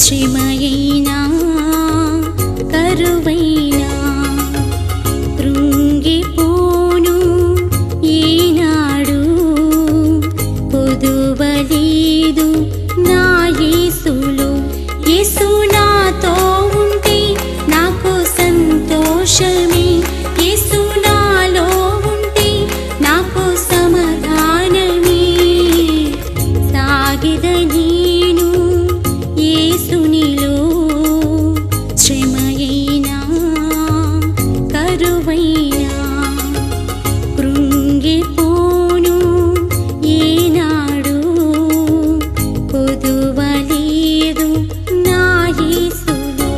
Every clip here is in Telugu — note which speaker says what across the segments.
Speaker 1: శ్రమయైనా కరువైనా కృంగిపోను ఈనాడు పొదువలేదు నా యేసులో యేసు నాతో ఉంటే నాకు సంతోషమే యేసు నాలో ఉంటే నాకు సమాధానమే సాగిద నేను యేసునిలో శ్రమయైనా కరువైనా కృంగిపోను ఏనాడు కొదువలేదు నా యేసులో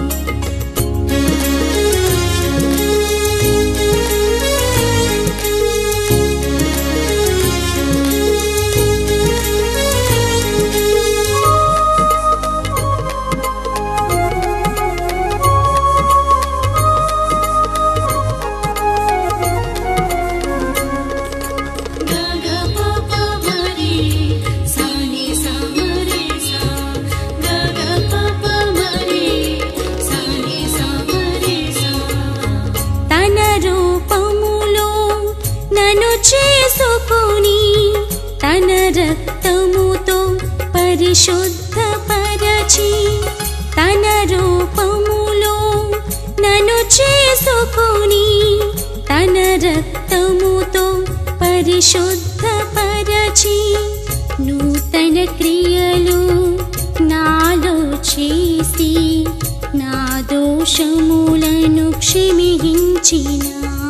Speaker 1: తన రూపములో నన్ను చేసుకొని తన రక్తముతో పరిశుద్ధపరచి తన రూపములో నన్ను చేసుకొని తన రక్తముతో పరిశుద్ధపరచి నూతన క్రియలు నాలో చేసి నా దోషములను క్షమించిన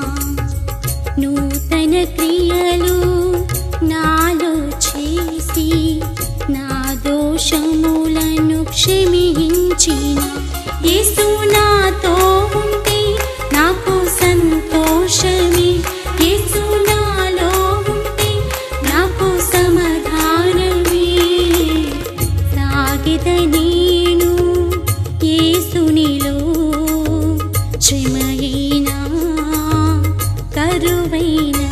Speaker 1: నూతన క్రియలు నాలో చేసి నా దోషములను క్షమించిన యేసు నాతో ఉంటే నాకు సంతోషమే యేసు నాలో ఉంటే నాకు సమాధానమే సాగిద నేను యేసునిలో శ్రమయైనా కరువైనా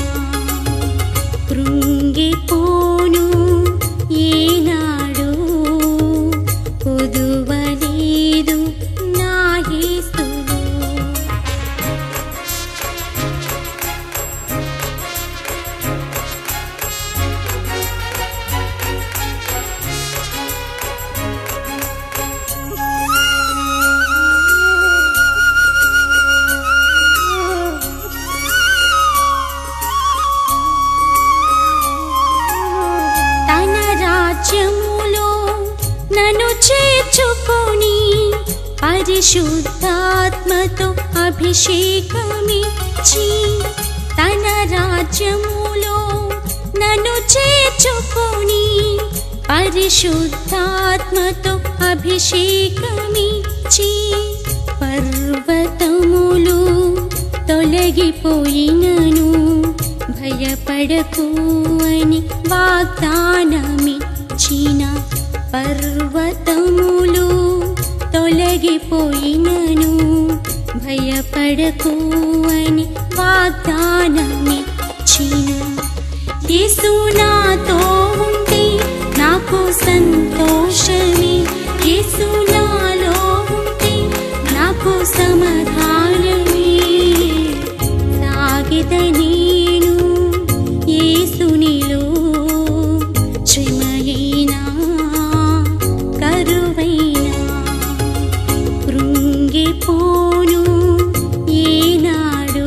Speaker 1: కృంగిపోను ఏనాడు పొదువలేదు నా యేసులో తన రాజ్యములో నన్ను చేర్చుకొని పరిశుద్ధాత్మతో అభిషేకమిచ్చి తన రాజ్యములో నన్ను చేర్చుకొని పరిశుద్ధాత్మతో అభిషేకమిచ్చి పర్వతములు తొలగిపోయినను భయపడకు అని వాగ్దానమిచ్చిన పర్వతములు తొలగిపోయినను భయపడకు అని వాగ్దానమిచ్చిన యేసు నాతో ఉంటే నాకు సంతోషమే యేసు నాలో ఉంటే నాకు సమాధానమే సాగిద నేను యేసునిలో శ్రమయైనా కరువైనా కృంగిపోను ఏనాడు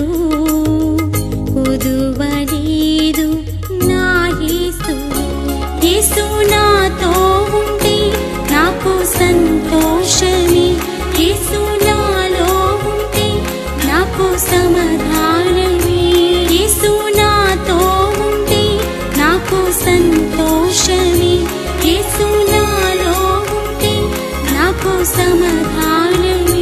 Speaker 1: కొదువలేదు నా యేసు యేసు నాతో ఉంటే నాకు సంతోషమే యేసు నాలో ఉంటే నాకు సమాధానమే యేసు నాతో ఉంటే నాకు సంతోషమే యేసు నాలో ఉంటే నాకు సమాధానమే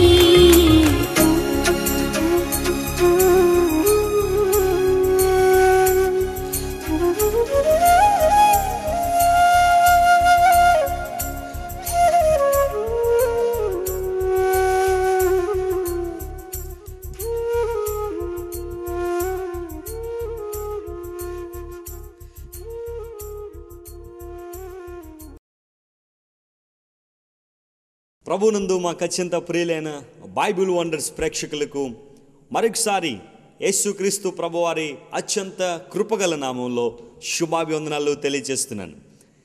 Speaker 2: ప్రభునందు మాకు అత్యంత ప్రియులైన బైబిల్ వండర్స్ ప్రేక్షకులకు మరొకసారి యేసుక్రీస్తు ప్రభువారి అత్యంత కృపగల నామంలో శుభాభివందనాలు తెలియజేస్తున్నాను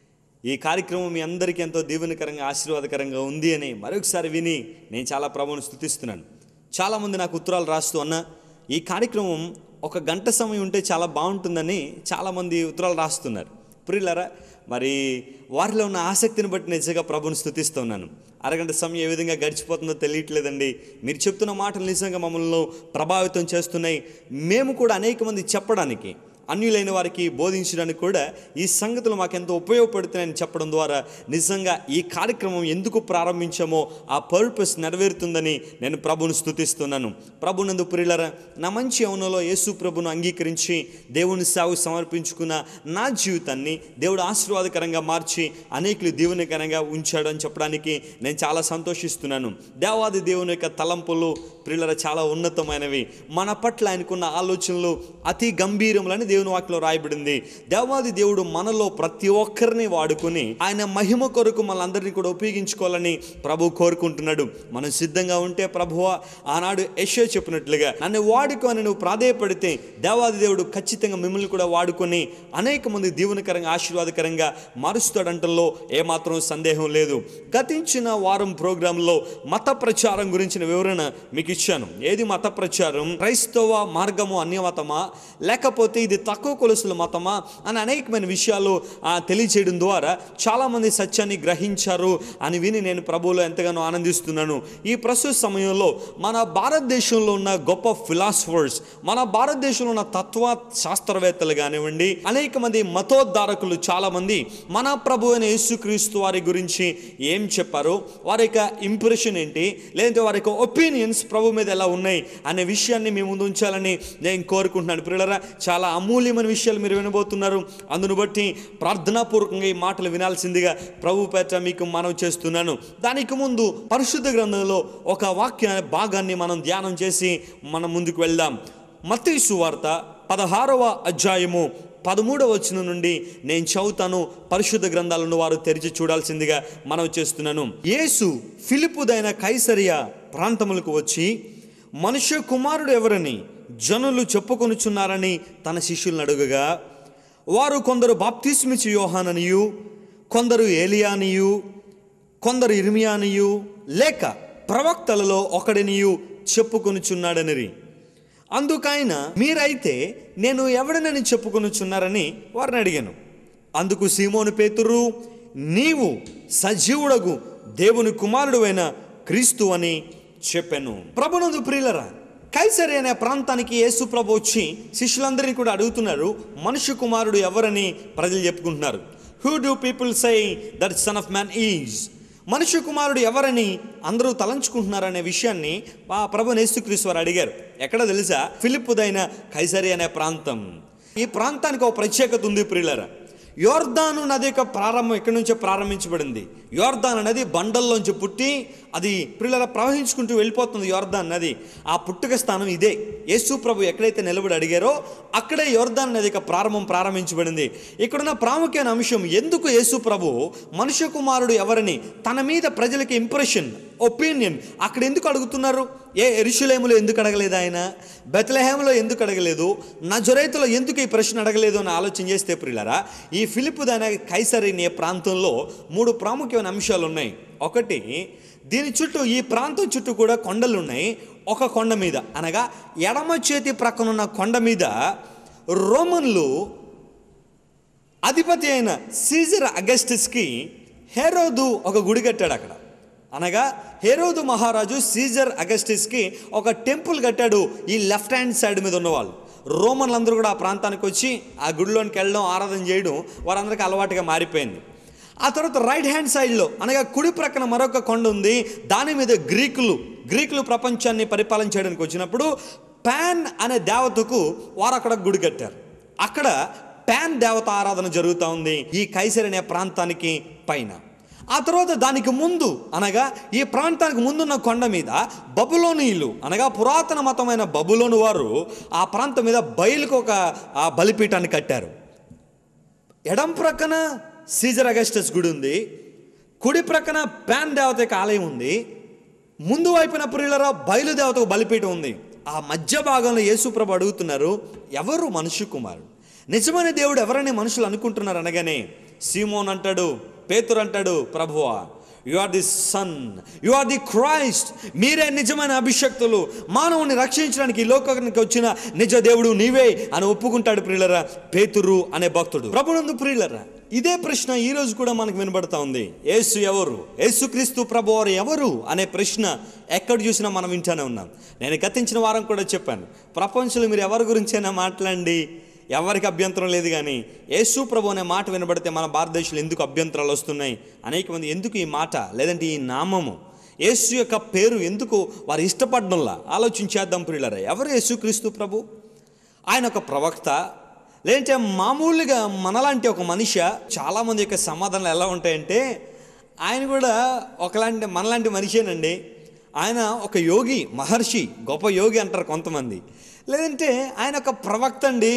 Speaker 2: ఈ కార్యక్రమం మీ అందరికీ ఎంతో దీవెనకరంగా ఆశీర్వాదకరంగా ఉంది అని మరొకసారి విని నేను చాలా ప్రభువును స్థుతిస్తున్నాను చాలామంది నాకు ఉత్తరాలు రాస్తూ అన్న ఈ కార్యక్రమం ఒక గంట సమయం ఉంటే చాలా బాగుంటుందని చాలామంది ఉత్తరాలు రాస్తున్నారు ప్రియులరా మరి వారిలో ఉన్న ఆసక్తిని బట్టి నిజంగా ప్రభుని స్థుతిస్తున్నాను అరగంట సమయం ఏ విధంగా గడిచిపోతుందో తెలియట్లేదండి మీరు చెప్తున్న మాటలు నిజంగా మమ్మల్ని ప్రభావితం చేస్తున్నాయి మేము కూడా అనేక మంది చెప్పడానికి అన్యులైన వారికి బోధించడానికి కూడా ఈ సంగతులు మాకెంతో ఉపయోగపడుతున్నాయని చెప్పడం ద్వారా నిజంగా ఈ కార్యక్రమం ఎందుకు ప్రారంభించామో ఆ పర్పస్ నెరవేరుతుందని నేను ప్రభుని స్థుతిస్తున్నాను ప్రభునందు ప్రియులరా నా మంచి అవునలో యేసు ప్రభును అంగీకరించి దేవుని సేవ సమర్పించుకున్న నా జీవితాన్ని దేవుడు ఆశీర్వాదకరంగా మార్చి అనేకులు దీవెనకరంగా ఉంచాడు అని చెప్పడానికి నేను చాలా సంతోషిస్తున్నాను దేవాది దేవుని యొక్క తలంపులు ప్రియులర చాలా ఉన్నతమైనవి మన పట్ల ఆయనకున్న ఆలోచనలు అతి గంభీరములని దేవుని వాక్యలో రాయబడింది దేవాది దేవుడు మనలో ప్రతి ఒక్కరిని వాడుకొని ఆయన మహిమ కొరకు మనందరినీ కూడా ఉపయోగించుకోవాలని ప్రభు కోరుకుంటున్నాడు మనం సిద్ధంగా ఉంటే ప్రభువ ఆనాడు యశో చెప్పినట్లుగా నన్ను వాడుకొని నువ్వు ప్రాధేయపడితే దేవాది దేవుడు ఖచ్చితంగా మిమ్మల్ని కూడా వాడుకొని అనేక మంది దీవెనకరంగా ఆశీర్వాదకరంగా మారుస్తాడంటంలో ఏమాత్రం సందేహం లేదు గతించిన వారం ప్రోగ్రాంలో మత ప్రచారం గురించిన వివరణ మీకు ఇచ్చాను ఏది మత ప్రచారం క్రైస్తవ మార్గము అన్యమతమా లేకపోతే ఇది తక్కువ కొలుసుల మతమా అని అనేకమైన విషయాలు ఆ, తెలియచేయడం ద్వారా చాలామంది సత్యాన్ని గ్రహించారు అని విని నేను ప్రభువులో ఎంతగానో ఆనందిస్తున్నాను ఈ ప్రస్తుత సమయంలో మన భారతదేశంలో ఉన్న గొప్ప ఫిలాసఫర్స్ మన భారతదేశంలో ఉన్న తత్వ శాస్త్రవేత్తలు కానివ్వండి అనేక మంది మతోద్ధారకులు చాలామంది మన ప్రభు అయిన యేసుక్రీస్తు వారి గురించి ఏం చెప్పారు వారి యొక్క ఇంప్రెషన్ ఏంటి లేదంటే వారి యొక్క ఒపీనియన్స్ ప్రభు మీద ఎలా ఉన్నాయి అనే విషయాన్ని మీ ముందు ఉంచాలని నేను కోరుకుంటున్నాను పిల్లరా చాలా అమూల్యమైన విషయాలు మీరు వినబోతున్నారు అందును బట్టి ప్రార్థనాపూర్వకంగా ఈ మాటలు వినాల్సిందిగా ప్రభు పేట మీకు మనవి చేస్తున్నాను దానికి ముందు పరిశుద్ధ గ్రంథంలో ఒక వాక్య భాగాన్ని మనం ధ్యానం చేసి మనం ముందుకు వెళ్దాం మత్తయి సువార్త పదహారవ అధ్యాయము పదమూడవ వచనం నుండి నేను చదువుతాను పరిశుద్ధ గ్రంథాలను వారు తెరిచి చూడాల్సిందిగా మనం చేస్తున్నాను యేసు ఫిలిపుదైన కైసరియా ప్రాంతములకు వచ్చి మనుష్య కుమారుడు ఎవరని జనులు చెప్పుకొనుచున్నారని తన శిష్యులను అడుగగా వారు కొందరు బాప్తిస్మిచి యోహాననియు కొందరు ఏలియానియు కొందరు ఇర్మియానియు లేక ప్రవక్తలలో ఒకడినియు చెప్పుకొనుచున్నాడనిరి అందుకైన మీరైతే నేను ఎవడనని చెప్పుకొనుచున్నారని వారిని అడిగాను అందుకు సీమోను పేతురు నీవు సజీవుడగు దేవుని కుమారుడు అయిన క్రీస్తు అని చెప్పాను ప్రభునందు ప్రియులరా కైసరి అనే ప్రాంతానికి యేసు ప్రభు వచ్చి శిష్యులందరినీ కూడా అడుగుతున్నారు మనుష్య కుమారుడు ఎవరని ప్రజలు చెప్పుకుంటున్నారు who do people say that son of man is మనుష్య కుమారుడు ఎవరని అందరూ తలంచుకుంటున్నారనే విషయాన్ని ఆ ప్రభు నేస్తుక్రీస్తు వారు అడిగారు ఎక్కడ తెలుసా ఫిలిప్పుదైన కైసరి అనే ప్రాంతం ఈ ప్రాంతానికి ఒక ప్రత్యేకత ఉంది ప్రియులరా యోర్దాను నది యొక్క ప్రారంభం ఎక్కడి నుంచో ప్రారంభించబడింది యోర్దాన్ నది బండల్లోంచి పుట్టి అది పిల్లల ప్రవహించుకుంటూ వెళ్ళిపోతుంది యోర్దాన్ నది ఆ పుట్టుక స్థానం ఇదే యేసు ప్రభు ఎక్కడైతే నిలబడి అడిగారో అక్కడే యోర్దాన్ నది యొక్క ప్రారంభం ప్రారంభించబడింది ఇక్కడున్న ప్రాముఖ్యమైన అంశం ఎందుకు యేసు ప్రభు మనుష్య కుమారుడు ఎవరని తన మీద ప్రజలకి ఇంప్రెషన్ ఒపీనియన్ అక్కడ ఎందుకు అడుగుతున్నారు ఏ ఎరుషులేములో ఎందుకు అడగలేదు ఆయన బెతలహేములో ఎందుకు అడగలేదు నజరైతులో ఎందుకు ఈ ప్రశ్న అడగలేదు అని ఆలోచన చేస్తే ప్రియులరా ఈ ఫిలిప్ దాని కైసరి అనే ప్రాంతంలో మూడు ప్రాముఖ్యమైన అంశాలు ఉన్నాయి ఒకటి దీని చుట్టూ ఈ ప్రాంతం చుట్టూ కూడా కొండలు ఉన్నాయి ఒక కొండ మీద అనగా ఎడమ చేతి ప్రక్కనున్న కొండ మీద రోమన్లు అధిపతి అయిన సీజర్ అగస్టిస్కి హెరోదు ఒక గుడి కట్టాడు అక్కడ అనగా హెరోదు మహారాజు సీజర్ అగస్టిస్కి ఒక టెంపుల్ కట్టాడు ఈ లెఫ్ట్ హ్యాండ్ సైడ్ మీద ఉన్నవాళ్ళు రోమన్లందరూ కూడా ఆ ప్రాంతానికి వచ్చి ఆ గుడిలోనికి వెళ్ళడం ఆరాధన చేయడం వారందరికీ అలవాటుగా మారిపోయింది ఆ తర్వాత రైట్ హ్యాండ్ సైడ్లో అనగా కుడి ప్రక్కన మరొక కొండ ఉంది దాని మీద గ్రీకులు గ్రీకులు ప్రపంచాన్ని పరిపాలన చేయడానికి వచ్చినప్పుడు పాన్ అనే దేవతకు వారు అక్కడ గుడి కట్టారు అక్కడ పాన్ దేవత ఆరాధన జరుగుతూ ఉంది ఈ కైసర్ అనే ప్రాంతానికి పైన ఆ తర్వాత దానికి ముందు అనగా ఈ ప్రాంతానికి ముందున్న కొండ మీద బబులోనీయులు అనగా పురాతన మతమైన బబులోను వారు ఆ ప్రాంతం మీద బయలుకు ఒక ఆ బలిపీఠాన్ని కట్టారు ఎడం ప్రక్కన సీజర్ అగస్టస్ గుడి ఉంది కుడి ప్రక్కన ప్యాన్ దేవత యొక్క ఆలయం ఉంది ముందు వైపున ప్రియులరా బయలుదేవతకు బలిపీఠం ఉంది ఆ మధ్య భాగంలో యేసుప్రభు అడుగుతున్నారు ఎవరు మనుష్య కుమారుడు నిజమైన దేవుడు ఎవరని మనుషులు అనుకుంటున్నారు అనగానే సీమోన్ అంటాడు పేతురు అంటాడు ప్రభువా you are the son you are the Christ మీరే నిజమైన అభిషక్తులు మానవుని రక్షించడానికి ఈ లోకానికి వచ్చిన నిజ దేవుడు నీవే అని ఒప్పుకుంటాడు ప్రియులరా పేతురు అనే భక్తుడు ప్రభునందు ప్రియులరా ఇదే ప్రశ్న ఈ రోజు కూడా మనకు వినబడతా ఉంది యేసు ఎవరు యేసుక్రీస్తు ప్రభు వారు ఎవరు అనే ప్రశ్న ఎక్కడ చూసినా మనం వింటానే ఉన్నాం నేను గతించిన వారం కూడా చెప్పాను ప్రపంచంలో మీరు ఎవరి గురించైనా మాట్లాడండి ఎవరికి అభ్యంతరం లేదు కానీ యేసు ప్రభు అనే మాట వినబడితే మన భారతదేశంలో ఎందుకు అభ్యంతరాలు వస్తున్నాయి అనేక మంది ఎందుకు ఈ మాట లేదంటే ఈ నామము యేసు యొక్క పేరు ఎందుకు వారు ఇష్టపడడంలా ఆలోచించేద్దాం ప్రియులరా ఎవరు యేసుక్రీస్తు ప్రభు ఆయన ఒక ప్రవక్త లేదంటే మామూలుగా మనలాంటి ఒక మనిషి చాలామంది యొక్క సమాధానాలు ఎలా ఉంటాయంటే ఆయన కూడా ఒకలాంటి మనలాంటి మనిషేనండి ఆయన ఒక యోగి మహర్షి గొప్ప యోగి అంటారు కొంతమంది లేదంటే ఆయన ఒక ప్రవక్త అండి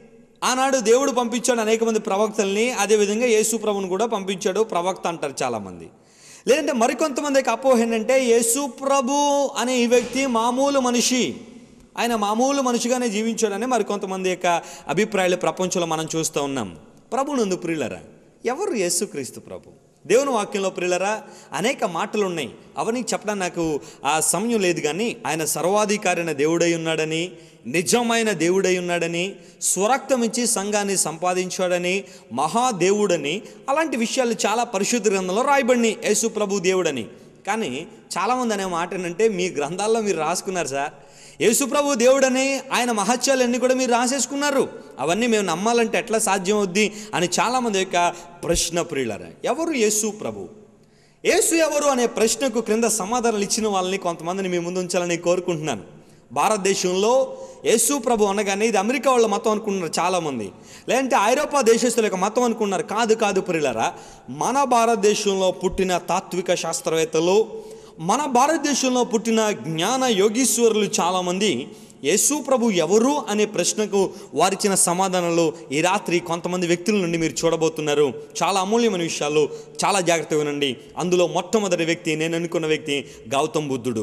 Speaker 2: ఆనాడు దేవుడు పంపించాడు అనేక మంది ప్రవక్తల్ని అదేవిధంగా యేసు ప్రభుని కూడా పంపించాడు ప్రవక్త అంటారు చాలామంది లేదంటే మరికొంతమందికి అపోహ ఏంటంటే యేసు ప్రభు అనే ఈ వ్యక్తి మామూలు మనిషి ఆయన మామూలు మనిషిగానే జీవించాడని మరికొంతమంది యొక్క అభిప్రాయాలు ప్రపంచంలో మనం చూస్తూ ఉన్నాం ప్రభునందు ప్రియులరా ఎవరు యేసుక్రీస్తు ప్రభు దేవుని వాక్యంలో ప్రియులరా అనేక మాటలు ఉన్నాయి అవన్నీ చెప్పడం నాకు ఆ సమయం లేదు కానీ ఆయన సర్వాధికారి అయిన దేవుడై ఉన్నాడని నిజమైన దేవుడై ఉన్నాడని స్వరక్తం ఇచ్చి సంఘాన్ని సంపాదించాడని మహాదేవుడని అలాంటి విషయాలు చాలా పరిశుద్ధ గ్రంథంలో రాయబడినాయి యేసు ప్రభు దేవుడని కానీ చాలామంది అనే మాట ఏంటంటే మీ గ్రంథాల్లో మీరు రాసుకున్నారు సార్ యేసుప్రభు దేవుడని ఆయన మహత్యాలన్నీ కూడా మీరు రాసేసుకున్నారు అవన్నీ మేము నమ్మాలంటే ఎట్లా సాధ్యం అవుద్ది అని చాలామంది యొక్క ప్రశ్న ప్రియులరా ఎవరు యేసు ప్రభు యేసు ఎవరు అనే ప్రశ్నకు క్రింద సమాధానాలు ఇచ్చిన వాళ్ళని కొంతమందిని మీ ముందు ఉంచాలని కోరుకుంటున్నాను భారతదేశంలో యేసు ప్రభు అనగానే ఇది అమెరికా వాళ్ళ మతం అనుకుంటున్నారు చాలామంది లేదంటే ఐరోపా దేశస్తుల యొక్క మతం అనుకున్నారు కాదు కాదు ప్రియులరా మన భారతదేశంలో పుట్టిన తాత్విక శాస్త్రవేత్తలు మన భారతదేశంలో పుట్టిన జ్ఞాన యోగీశ్వరులు చాలామంది యేసు ప్రభు ఎవరు అనే ప్రశ్నకు వారిచ్చిన సమాధానాలు ఈ రాత్రి కొంతమంది వ్యక్తుల నుండి మీరు చూడబోతున్నారు చాలా అమూల్యమైన విషయాలు చాలా జాగ్రత్తగా వినండి అందులో మొట్టమొదటి వ్యక్తి నేను అనుకున్న వ్యక్తి గౌతమ్ బుద్ధుడు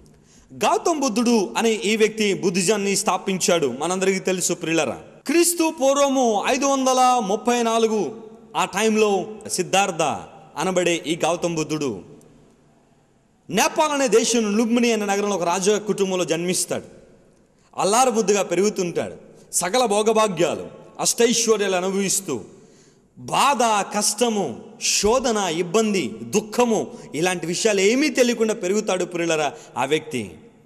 Speaker 2: గౌతమ్ బుద్ధుడు అనే ఈ వ్యక్తి బుద్ధిజాన్ని స్థాపించాడు మనందరికీ తెలుసు ప్రిల్లరా క్రీస్తు పూర్వము ఐదు వందల ముప్పై నాలుగు ఆ టైంలో సిద్ధార్థ అనబడే ఈ గౌతమ్ బుద్ధుడు నేపాల్ అనే దేశం లుంబిని అనే నగరంలో ఒక రాజ కుటుంబంలో జన్మిస్తాడు అల్లారు బుద్ధిగా పెరుగుతుంటాడు సకల భోగభాగ్యాలు అష్టైశ్వర్యాలు అనుభవిస్తూ బాధ కష్టము శోధన ఇబ్బంది దుఃఖము ఇలాంటి విషయాలు ఏమీ తెలియకుండా పెరుగుతాడు పురులరా ఆ వ్యక్తి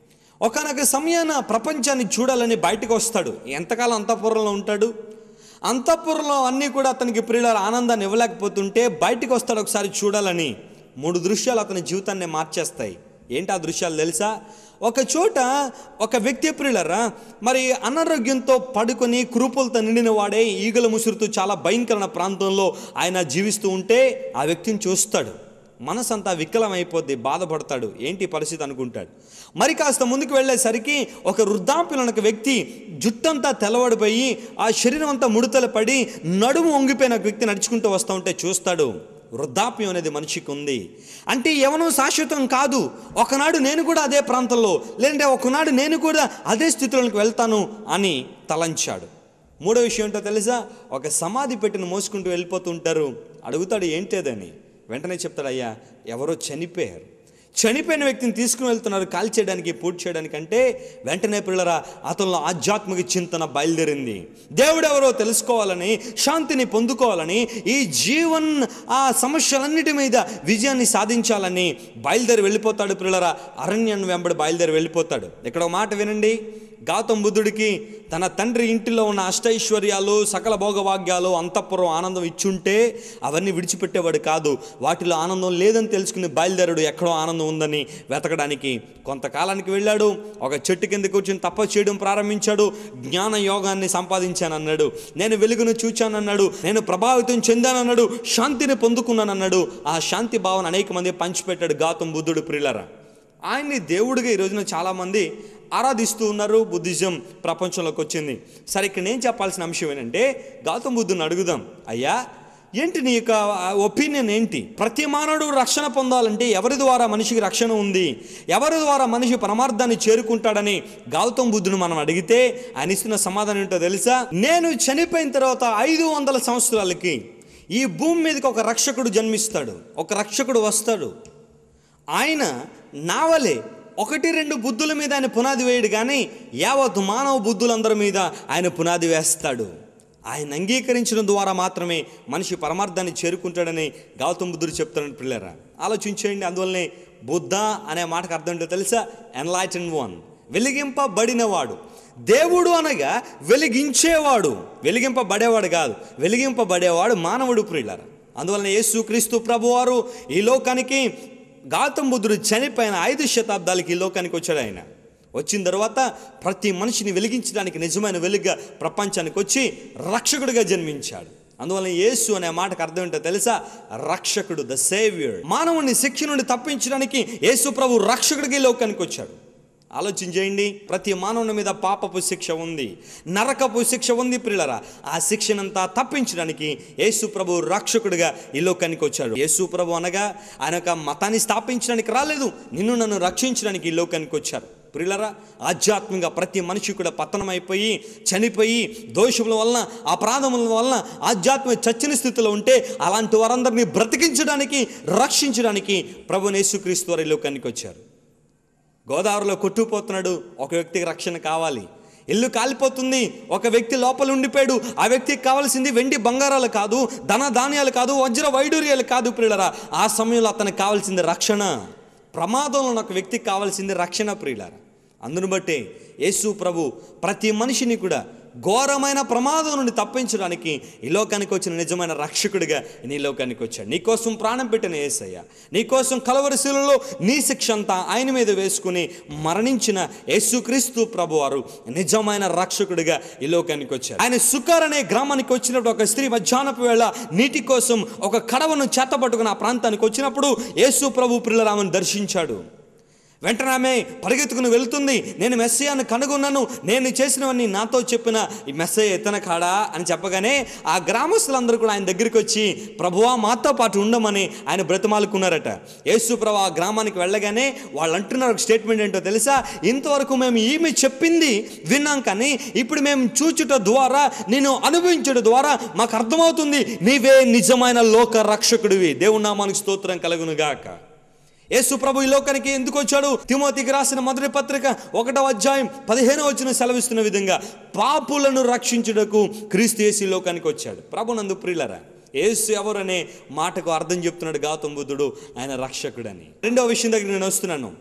Speaker 2: ఒకనొక సమయాన ప్రపంచాన్ని చూడాలని బయటకు వస్తాడు ఎంతకాలం అంతఃపురంలో ఉంటాడు అంతఃపురంలో అన్నీ కూడా అతనికి ప్రియుల ఆనందాన్ని ఇవ్వలేకపోతుంటే బయటకు వస్తాడు ఒకసారి చూడాలని మూడు దృశ్యాలు అతని జీవితాన్ని మార్చేస్తాయి ఏంటి ఆ దృశ్యాలు తెలుసా ఒక చోట ఒక వ్యక్తి ప్రియులరా మరి అనారోగ్యంతో పడుకొని కురుపులతో నిండిన వాడే ఈగల ముసురుతూ చాలా భయంకరమైన ప్రాంతంలో ఆయన జీవిస్తూ ఉంటే ఆ వ్యక్తిని చూస్తాడు మనసు అంతా వికలమైపోద్ది బాధపడతాడు ఏంటి పరిస్థితి అనుకుంటాడు మరి కాస్త ముందుకు వెళ్ళేసరికి ఒక వృద్ధాప్యులను ఒక వ్యక్తి జుట్టంతా తెల్లబడిపోయి ఆ శరీరం అంతా ముడతలు పడి నడుము వంగిపోయిన ఒక వ్యక్తి నడుచుకుంటూ వస్తూ ఉంటే చూస్తాడు వృద్ధాప్యం అనేది మనిషికి ఉంది అంటే ఎవనో శాశ్వతం కాదు ఒకనాడు నేను కూడా అదే ప్రాంతంలో లేదంటే ఒకనాడు నేను కూడా అదే స్థితిలోకి వెళ్తాను అని తలంచాడు మూడో విషయం ఏంటో తెలుసా ఒక సమాధి పెట్టిన మోసుకుంటూ వెళ్ళిపోతుంటారు అడుగుతాడు ఏంటేదని వెంటనే చెప్తాడు అయ్యా ఎవరో చనిపోయారు చనిపోయిన వ్యక్తిని తీసుకుని వెళ్తున్నారు కాల్ చేయడానికి పూర్తి చేయడానికి అంటే వెంటనే పిల్లరా అతనిలో ఆధ్యాత్మిక చింతన బయలుదేరింది దేవుడెవరో తెలుసుకోవాలని శాంతిని పొందుకోవాలని ఈ జీవన్ ఆ సమస్యలన్నిటి మీద విజయాన్ని సాధించాలని బయలుదేరి వెళ్ళిపోతాడు పిల్లరా అరణ్యాన్ని వెంబడి బయలుదేరి వెళ్ళిపోతాడు ఇక్కడ ఒక మాట వినండి గౌతమ్ బుద్ధుడికి తన తండ్రి ఇంటిలో ఉన్న అష్టైశ్వర్యాలు సకల భోగభాగ్యాలు అంతఃపురం ఆనందం ఇచ్చుంటే అవన్నీ విడిచిపెట్టేవాడు కాదు వాటిలో ఆనందం లేదని తెలుసుకుని బయలుదేరాడు ఎక్కడో ఆనందం ఉందని వెతకడానికి కొంతకాలానికి వెళ్ళాడు ఒక చెట్టు కింద కూర్చొని తప్ప చేయడం ప్రారంభించాడు జ్ఞాన యోగాన్ని సంపాదించానన్నాడు నేను వెలుగును చూచానన్నాడు నేను ప్రభావితం చెందానన్నాడు శాంతిని పొందుకున్నానన్నాడు ఆ శాంతి భావన అనేక మంది పంచిపెట్టాడు గౌతమ్ బుద్ధుడు ప్రిల్లరా ఆయన్ని దేవుడిగా ఈ రోజున చాలామంది ఆరాధిస్తూ ఉన్నారు బుద్ధిజం ప్రపంచంలోకి వచ్చింది సరే ఇక్కడ నేను చెప్పాల్సిన అంశం ఏంటంటే గౌతమ్ బుద్ధుని అడుగుదాం అయ్యా ఏంటి నీ యొక్క ఒపీనియన్ ఏంటి ప్రతి మానవుడు రక్షణ పొందాలంటే ఎవరి ద్వారా మనిషికి రక్షణ ఉంది ఎవరి ద్వారా మనిషి పరమార్థాన్ని చేరుకుంటాడని గౌతమ బుద్ధుని మనం అడిగితే ఆయన ఇస్తున్న సమాధానం ఏంటో తెలుసా నేను చనిపోయిన తర్వాత ఐదు వందల సంవత్సరాలకి ఈ భూమి మీదకి ఒక రక్షకుడు జన్మిస్తాడు ఒక రక్షకుడు వస్తాడు ఆయన నావలే ఒకటి రెండు బుద్ధుల మీద ఆయన పునాది వేయడు కానీ యావత్ మానవ బుద్ధులందరి మీద ఆయన పునాది వేస్తాడు ఆయన అంగీకరించడం ద్వారా మాత్రమే మనిషి పరమార్థాన్ని చేరుకుంటాడని గౌతమ బుద్ధుడు చెప్తున్నాడు పిల్లరా ఆలోచించేయండి అందువల్లనే బుద్ధ అనే మాటకు అర్థం ఏంటో తెలుసా ఎన్లైటన్ వన్ వెలిగింపబడినవాడు దేవుడు అనగా వెలిగించేవాడు వెలిగింపబడేవాడు కాదు వెలిగింపబడేవాడు మానవుడు ప్రియులారా అందువలన యేసు క్రీస్తు ప్రభువారు ఈ లోకానికి గౌతమ బుద్ధుడు చనిపోయిన ఐదు శతాబ్దాలకి ఈ లోకానికి వచ్చాడు ఆయన వచ్చిన తర్వాత ప్రతి మనిషిని వెలిగించడానికి నిజమైన వెలుగుగా ప్రపంచానికి వచ్చి రక్షకుడిగా జన్మించాడు అందువల్ల యేసు అనే మాటకు అర్థం ఏంటో తెలుసా రక్షకుడు ద సేవియర్ మానవుని శిక్ష నుండి తప్పించడానికి యేసు ప్రభు రక్షకుడిగా ఈ లోకానికి వచ్చాడు ఆలోచన చేయండి ప్రతి మానవుని మీద పాపపు శిక్ష ఉంది నరకపు శిక్ష ఉంది ప్రియులరా ఆ శిక్షనంతా తప్పించడానికి యేసు ప్రభు రక్షకుడిగా ఈ లోకానికి వచ్చాడు యేసు ప్రభు అనగా ఆయన యొక్క మతాన్ని స్థాపించడానికి రాలేదు నిన్ను నన్ను రక్షించడానికి ఈ లోకానికి వచ్చారు ప్రియులరా ఆధ్యాత్మికంగా ప్రతి మనిషి కూడా పతనమైపోయి చనిపోయి దోషముల వలన అపరాధముల వలన ఆధ్యాత్మిక చచ్చిన స్థితిలో ఉంటే అలాంటి వారందరినీ బ్రతికించడానికి రక్షించడానికి ప్రభు యేసుక్రీస్తు వారి ఈ లోకానికి వచ్చారు గోదావరిలో కొట్టుకుపోతున్నాడు ఒక వ్యక్తికి రక్షణ కావాలి ఇల్లు కాలిపోతుంది ఒక వ్యక్తి లోపల ఉండిపోయాడు ఆ వ్యక్తికి కావాల్సింది వెండి బంగారాలు కాదు ధన ధాన్యాలు కాదు వజ్ర వైడూర్యాలు కాదు ప్రియులరా ఆ సమయంలో అతనికి కావాల్సింది రక్షణ ప్రమాదంలో ఉన్న ఒక వ్యక్తికి కావాల్సింది రక్షణ ప్రియులరా అందును బట్టే యేసు ప్రభు ప్రతి మనిషిని కూడా ఘోరమైన ప్రమాదం నుండి తప్పించడానికి ఈ లోకానికి వచ్చిన నిజమైన రక్షకుడిగా నీ లోకానికి వచ్చాడు నీకోసం ప్రాణం పెట్టిన ఏసయ్య నీకోసం కలవరిశీలలో నీ శిక్ష అంతా ఆయన మీద వేసుకుని మరణించిన యేసుక్రీస్తు ప్రభువారు నిజమైన రక్షకుడిగా ఈ లోకానికి వచ్చారు ఆయన సుకార్ అనే గ్రామానికి వచ్చినప్పుడు ఒక స్త్రీ మధ్యాహ్నపు వేళ నీటి కోసం ఒక కడవను చేతపట్టుకుని ఆ ప్రాంతానికి వచ్చినప్పుడు యేసు ప్రభు పిల్లరామని దర్శించాడు వెంటనే ఆమె పరిగెత్తుకుని వెళ్తుంది నేను మెస్సయాన్ని కనుగొన్నాను నేను చేసినవన్నీ నాతో చెప్పిన ఈ మెస్సయ్య ఎత్తన కాడా అని చెప్పగానే ఆ గ్రామస్తులందరూ కూడా ఆయన దగ్గరికి వచ్చి ప్రభువా మాతో పాటు ఉండమని ఆయన బ్రతిమాలుకున్నారట యేసు ప్రభు ఆ గ్రామానికి వెళ్ళగానే వాళ్ళు అంటున్నారు ఒక స్టేట్మెంట్ ఏంటో తెలుసా ఇంతవరకు మేము ఈమె చెప్పింది విన్నాం కానీ ఇప్పుడు మేము చూచుట ద్వారా నేను అనుభవించడం ద్వారా మాకు అర్థమవుతుంది నీవే నిజమైన లోక రక్షకుడివి దేవుని నామానికి స్తోత్రం కలుగునుగాక యేసు ప్రభు ఈ లోకానికి ఎందుకు వచ్చాడు తిమోతికి రాసిన మొదటి పత్రిక ఒకటో అధ్యాయం పదిహేను వచ్చిన సెలవిస్తున్న విధంగా పాపులను రక్షించుటకు క్రీస్తు యేసు ఈ లోకానికి వచ్చాడు ప్రభు నందు ప్రియులరా యేసు ఎవరనే మాటకు అర్థం చెప్తున్నాడు గౌతమ బుద్ధుడు ఆయన రక్షకుడని రెండవ విషయం దగ్గర నేను వస్తున్నాను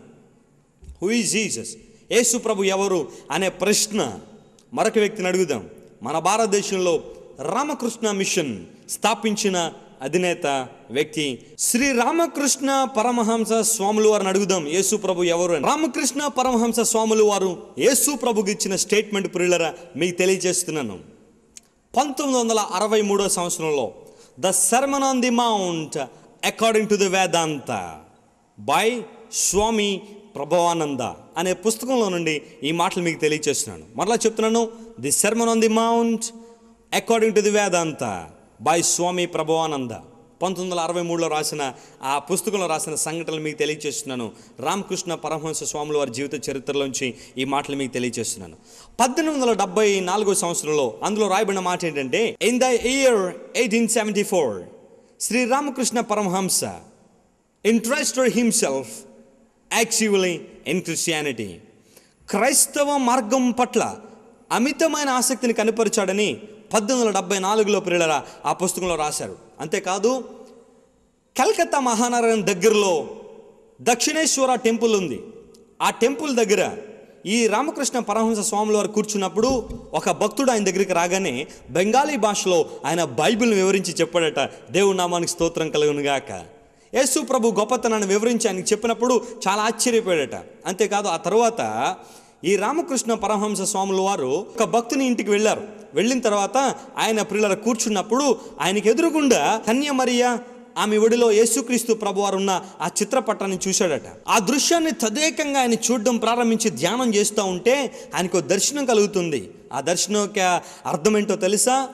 Speaker 2: హూ ఈజ్ జీసస్ యేసు ప్రభు ఎవరు అనే ప్రశ్న మరొక వ్యక్తిని అడుగుదాం మన భారతదేశంలో రామకృష్ణ మిషన్ స్థాపించిన అధినేత వ్యక్తి శ్రీ రామకృష్ణ పరమహంస స్వాములు వారిని అడుగుదాం యేసు ప్రభు ఎవరు అని రామకృష్ణ పరమహంస స్వాములు వారు యేసు ప్రభుకి ఇచ్చిన స్టేట్మెంట్ ప్రియులరా మీకు తెలియజేస్తున్నాను పంతొమ్మిది వందల అరవై మూడో సంవత్సరంలో the sermon on the mount according to the Vedanta by Swami Prabhavananda అనే పుస్తకంలో నుండి ఈ మాటలు మీకు తెలియజేస్తున్నాను మరలా చెప్తున్నాను the sermon on the mount according to the Vedanta by Swami Prabhavananda పంతొమ్మిది వందల అరవై మూడులో రాసిన ఆ పుస్తకంలో రాసిన సంఘటనలు మీకు తెలియజేస్తున్నాను రామకృష్ణ పరమహంస స్వాముల వారి జీవిత చరిత్రలోంచి ఈ మాటలు మీకు తెలియజేస్తున్నాను పద్దెనిమిది వందల డెబ్బై నాలుగో సంవత్సరంలో అందులో రాయబడిన మాట ఏంటంటే in the year eighteen seventy four Shri Ramakrishna Paramahamsa interested himself actually in Christianity క్రైస్తవ మార్గం పట్ల అమితమైన ఆసక్తిని కనపరిచాడని పద్దెనిమిది వందల డెబ్బై నాలుగులో ప్రియులరా ఆ పుస్తకంలో రాశారు అంతేకాదు కలకత్తా మహానగరం దగ్గరలో దక్షిణేశ్వర టెంపుల్ ఉంది ఆ టెంపుల్ దగ్గర ఈ రామకృష్ణ పరమహంస స్వాముల వారు కూర్చున్నప్పుడు ఒక భక్తుడు ఆయన దగ్గరికి రాగానే బెంగాలీ భాషలో ఆయన బైబిల్ని వివరించి చెప్పాడట దేవుడి నామానికి స్తోత్రం కలుగునుగాక యేసు ప్రభు గొప్పతనాన్ని వివరించి ఆయనకి చెప్పినప్పుడు చాలా ఆశ్చర్యపోయాడట అంతేకాదు ఆ తర్వాత ఈ రామకృష్ణ పరమహంస స్వాముల వారు ఒక భక్తుని ఇంటికి వెళ్ళారు వెళ్ళిన తర్వాత ఆయన పిల్లల కూర్చున్నప్పుడు ఆయనకి ఎదురుగుండా కన్యమరియ ఆమె ఒడిలో యేసుక్రీస్తు ప్రభువారు ఉన్న ఆ చిత్రపటాన్ని చూశాడట ఆ దృశ్యాన్ని తదేకంగా ఆయన చూడడం ప్రారంభించి ధ్యానం చేస్తూ ఉంటే ఆయనకు దర్శనం కలుగుతుంది ఆ దర్శనం యొక్క అర్థం ఏంటో తెలుసా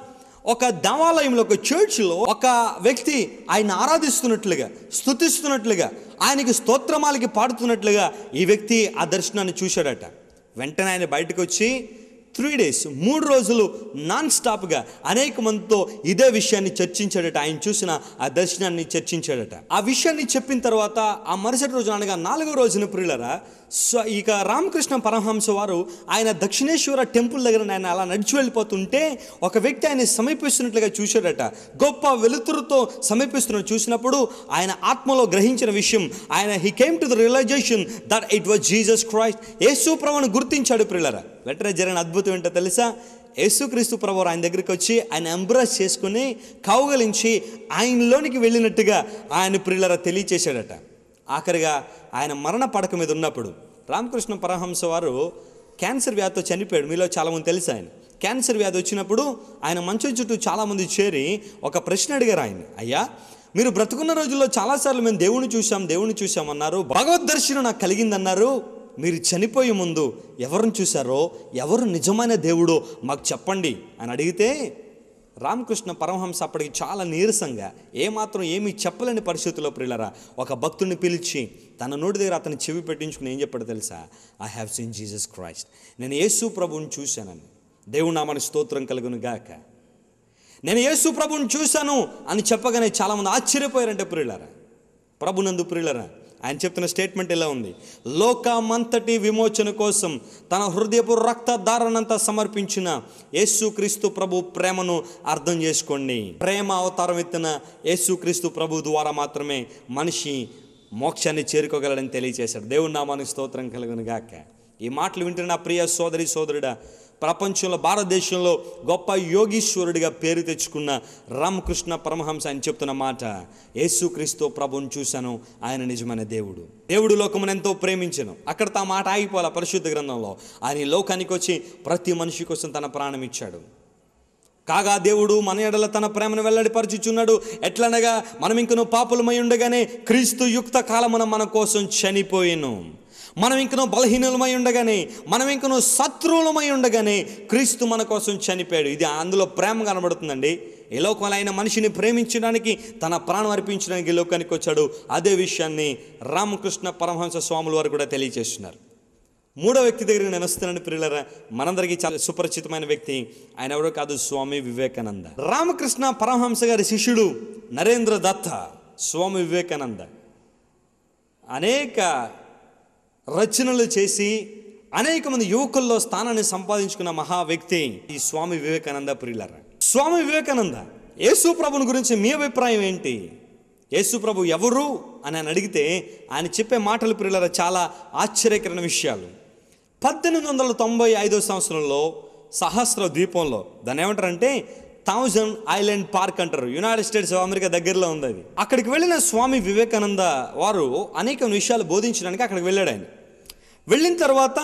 Speaker 2: ఒక దేవాలయంలో ఒక చర్చ్లో ఒక వ్యక్తి ఆయన ఆరాధిస్తున్నట్లుగా స్తుతిస్తున్నట్లుగా ఆయనకి స్తోత్రమాలకి పాడుతున్నట్లుగా ఈ వ్యక్తి ఆ దర్శనాన్ని చూశాడట వెంటనే ఆయన బయటకు వచ్చి త్రీ డేస్ మూడు రోజులు నాన్ స్టాప్గా అనేక మందితో ఇదే విషయాన్ని చర్చించాడట ఆయన చూసిన ఆ దర్శనాన్ని చర్చించాడట ఆ విషయాన్ని చెప్పిన తర్వాత ఆ మరుసటి రోజున అనగా నాలుగో రోజున ప్రియులరా సో ఇక రామకృష్ణ పరమహంస వారు ఆయన దక్షిణేశ్వర టెంపుల్ దగ్గర ఆయన అలా నడిచి వెళ్ళిపోతుంటే ఒక వ్యక్తి ఆయన సమీపిస్తున్నట్లుగా చూశాడట గొప్ప వెలుతురుతో సమీపిస్తున్న చూసినప్పుడు ఆయన ఆత్మలో గ్రహించిన విషయం ఆయన he came to the realisation that it was Jesus Christ యేసు ప్రభువును గుర్తించాడు ప్రియులరా వెంటనే జరిగిన అద్భుతం ఏంటో తెలుసా యేసుక్రీస్తు ప్రభు ఆయన దగ్గరికి వచ్చి ఆయన ఎంబ్రాస్ చేసుకుని కౌగలించి ఆయనలోనికి వెళ్ళినట్టుగా ఆయన ప్రియులరా తెలియచేశాడట ఆఖరిగా ఆయన మరణ పడక మీద ఉన్నప్పుడు రామకృష్ణ పరమహంస వారు క్యాన్సర్ వ్యాధితో చనిపోయాడు మీలో చాలామంది తెలుసు ఆయన క్యాన్సర్ వ్యాధి వచ్చినప్పుడు ఆయన మంచం చుట్టూ చాలామంది చేరి ఒక ప్రశ్న అడిగారు ఆయన అయ్యా మీరు బ్రతుకున్న రోజుల్లో చాలాసార్లు మేము దేవుని చూసాం దేవుని చూసాం అన్నారు భగవద్ దర్శనం నాకు కలిగిందన్నారు మీరు చనిపోయే ముందు ఎవరిని చూశారో ఎవరు నిజమైన దేవుడో మాకు చెప్పండి అని అడిగితే రామకృష్ణ పరమహంస అప్పటికి చాలా నీరసంగా ఏమాత్రం ఏమీ చెప్పలేని పరిస్థితుల్లో ప్రియులరా ఒక భక్తుడిని పిలిచి తన నోటి దగ్గర అతని చెవి పెట్టించుకుని ఏం చెప్పాడో తెలుసా I have seen Jesus Christ నేను యేసు ప్రభువుని చూశానని దేవుడు నామని స్తోత్రం కలుగును గాక నేను యేసు ప్రభువుని చూశాను అని చెప్పగానే చాలామంది ఆశ్చర్యపోయారంటే ప్రియులరా ప్రభునందు ప్రియులరా ఆయన చెప్తున్న స్టేట్మెంట్ ఇలా ఉంది లోకమంతటి విమోచన కోసం తన హృదయపు రక్తధారణంతా సమర్పించిన యేసుక్రీస్తు ప్రభు ప్రేమను అర్థం చేసుకోండి ప్రేమ అవతారం ఎత్తిన యేసుక్రీస్తు ప్రభు ద్వారా మాత్రమే మనిషి మోక్షాన్ని చేరుకోగలడని తెలియచేశాడు దేవుని నామానికి స్తోత్రం కలుగును గాక ఈ మాటలు వింటున్న నా ప్రియ సోదరి సోదరుడా ప్రపంచంలో భారతదేశంలో గొప్ప యోగీశ్వరుడిగా పేరు తెచ్చుకున్న రామకృష్ణ పరమహంస ఆయన చెప్తున్న మాట యేసుక్రీస్తు ప్రభుని చూశాను ఆయన నిజమైన దేవుడు దేవుడు లోకమును ఎంతో ప్రేమించను అక్కడ తా మాట ఆగిపోవాలి పరిశుద్ధ గ్రంథంలో ఆయన ఈ లోకానికి వచ్చి ప్రతి మనిషి కోసం తన ప్రాణం ఇచ్చాడు కాగా దేవుడు మన ఎడల తన ప్రేమను వెల్లడిపరచుచున్నాడు ఎట్లనగా మనం ఇంకను పాపులమై ఉండగానే క్రీస్తు యుక్త కాలమున మన కోసం చనిపోయిను మనం ఇంకనో బలహీనులమై ఉండగానే మనం ఇంకనో శత్రువులమై ఉండగానే క్రీస్తు మన కోసం చనిపోయాడు ఇది అందులో ప్రేమ కనబడుతుందండి ఈ లోకంలో ఆయన మనిషిని ప్రేమించడానికి తన ప్రాణం అర్పించడానికి ఈ లోకానికి వచ్చాడు అదే విషయాన్ని రామకృష్ణ పరమహంస స్వాముల వారు కూడా తెలియజేస్తున్నారు మూడో వ్యక్తి దగ్గరికి నేను వస్తున్నాను పిల్లల మనందరికీ చాలా సుపరిచితమైన వ్యక్తి ఆయన ఎవరో కాదు స్వామి వివేకానంద రామకృష్ణ పరమహంస గారి శిష్యుడు నరేంద్ర దత్త స్వామి వివేకానంద అనేక రచనలు చేసి అనేక మంది యువకుల్లో స్థానాన్ని సంపాదించుకున్న మహా వ్యక్తి ఈ స్వామి వివేకానంద ప్రియులర స్వామి వివేకానంద యేసు ప్రభుని గురించి మీ అభిప్రాయం ఏంటి యేసు ప్రభు ఎవరు అని ఆయన అడిగితే ఆయన చెప్పే మాటలు ప్రియులర చాలా ఆశ్చర్యకరమైన విషయాలు పద్దెనిమిది వందల తొంభై ఐదో సంవత్సరంలో సహస్ర ద్వీపంలో దాన్ని ఏమంటారంటే థౌజండ్ ఐలాండ్ పార్క్ అంటారు యునైటెడ్ స్టేట్స్ ఆఫ్ అమెరికా దగ్గరలో ఉంది అది అక్కడికి వెళ్ళిన స్వామి వివేకానంద వారు అనేక విషయాలు బోధించడానికి అక్కడికి వెళ్ళాడు ఆయన వెళ్ళిన తర్వాత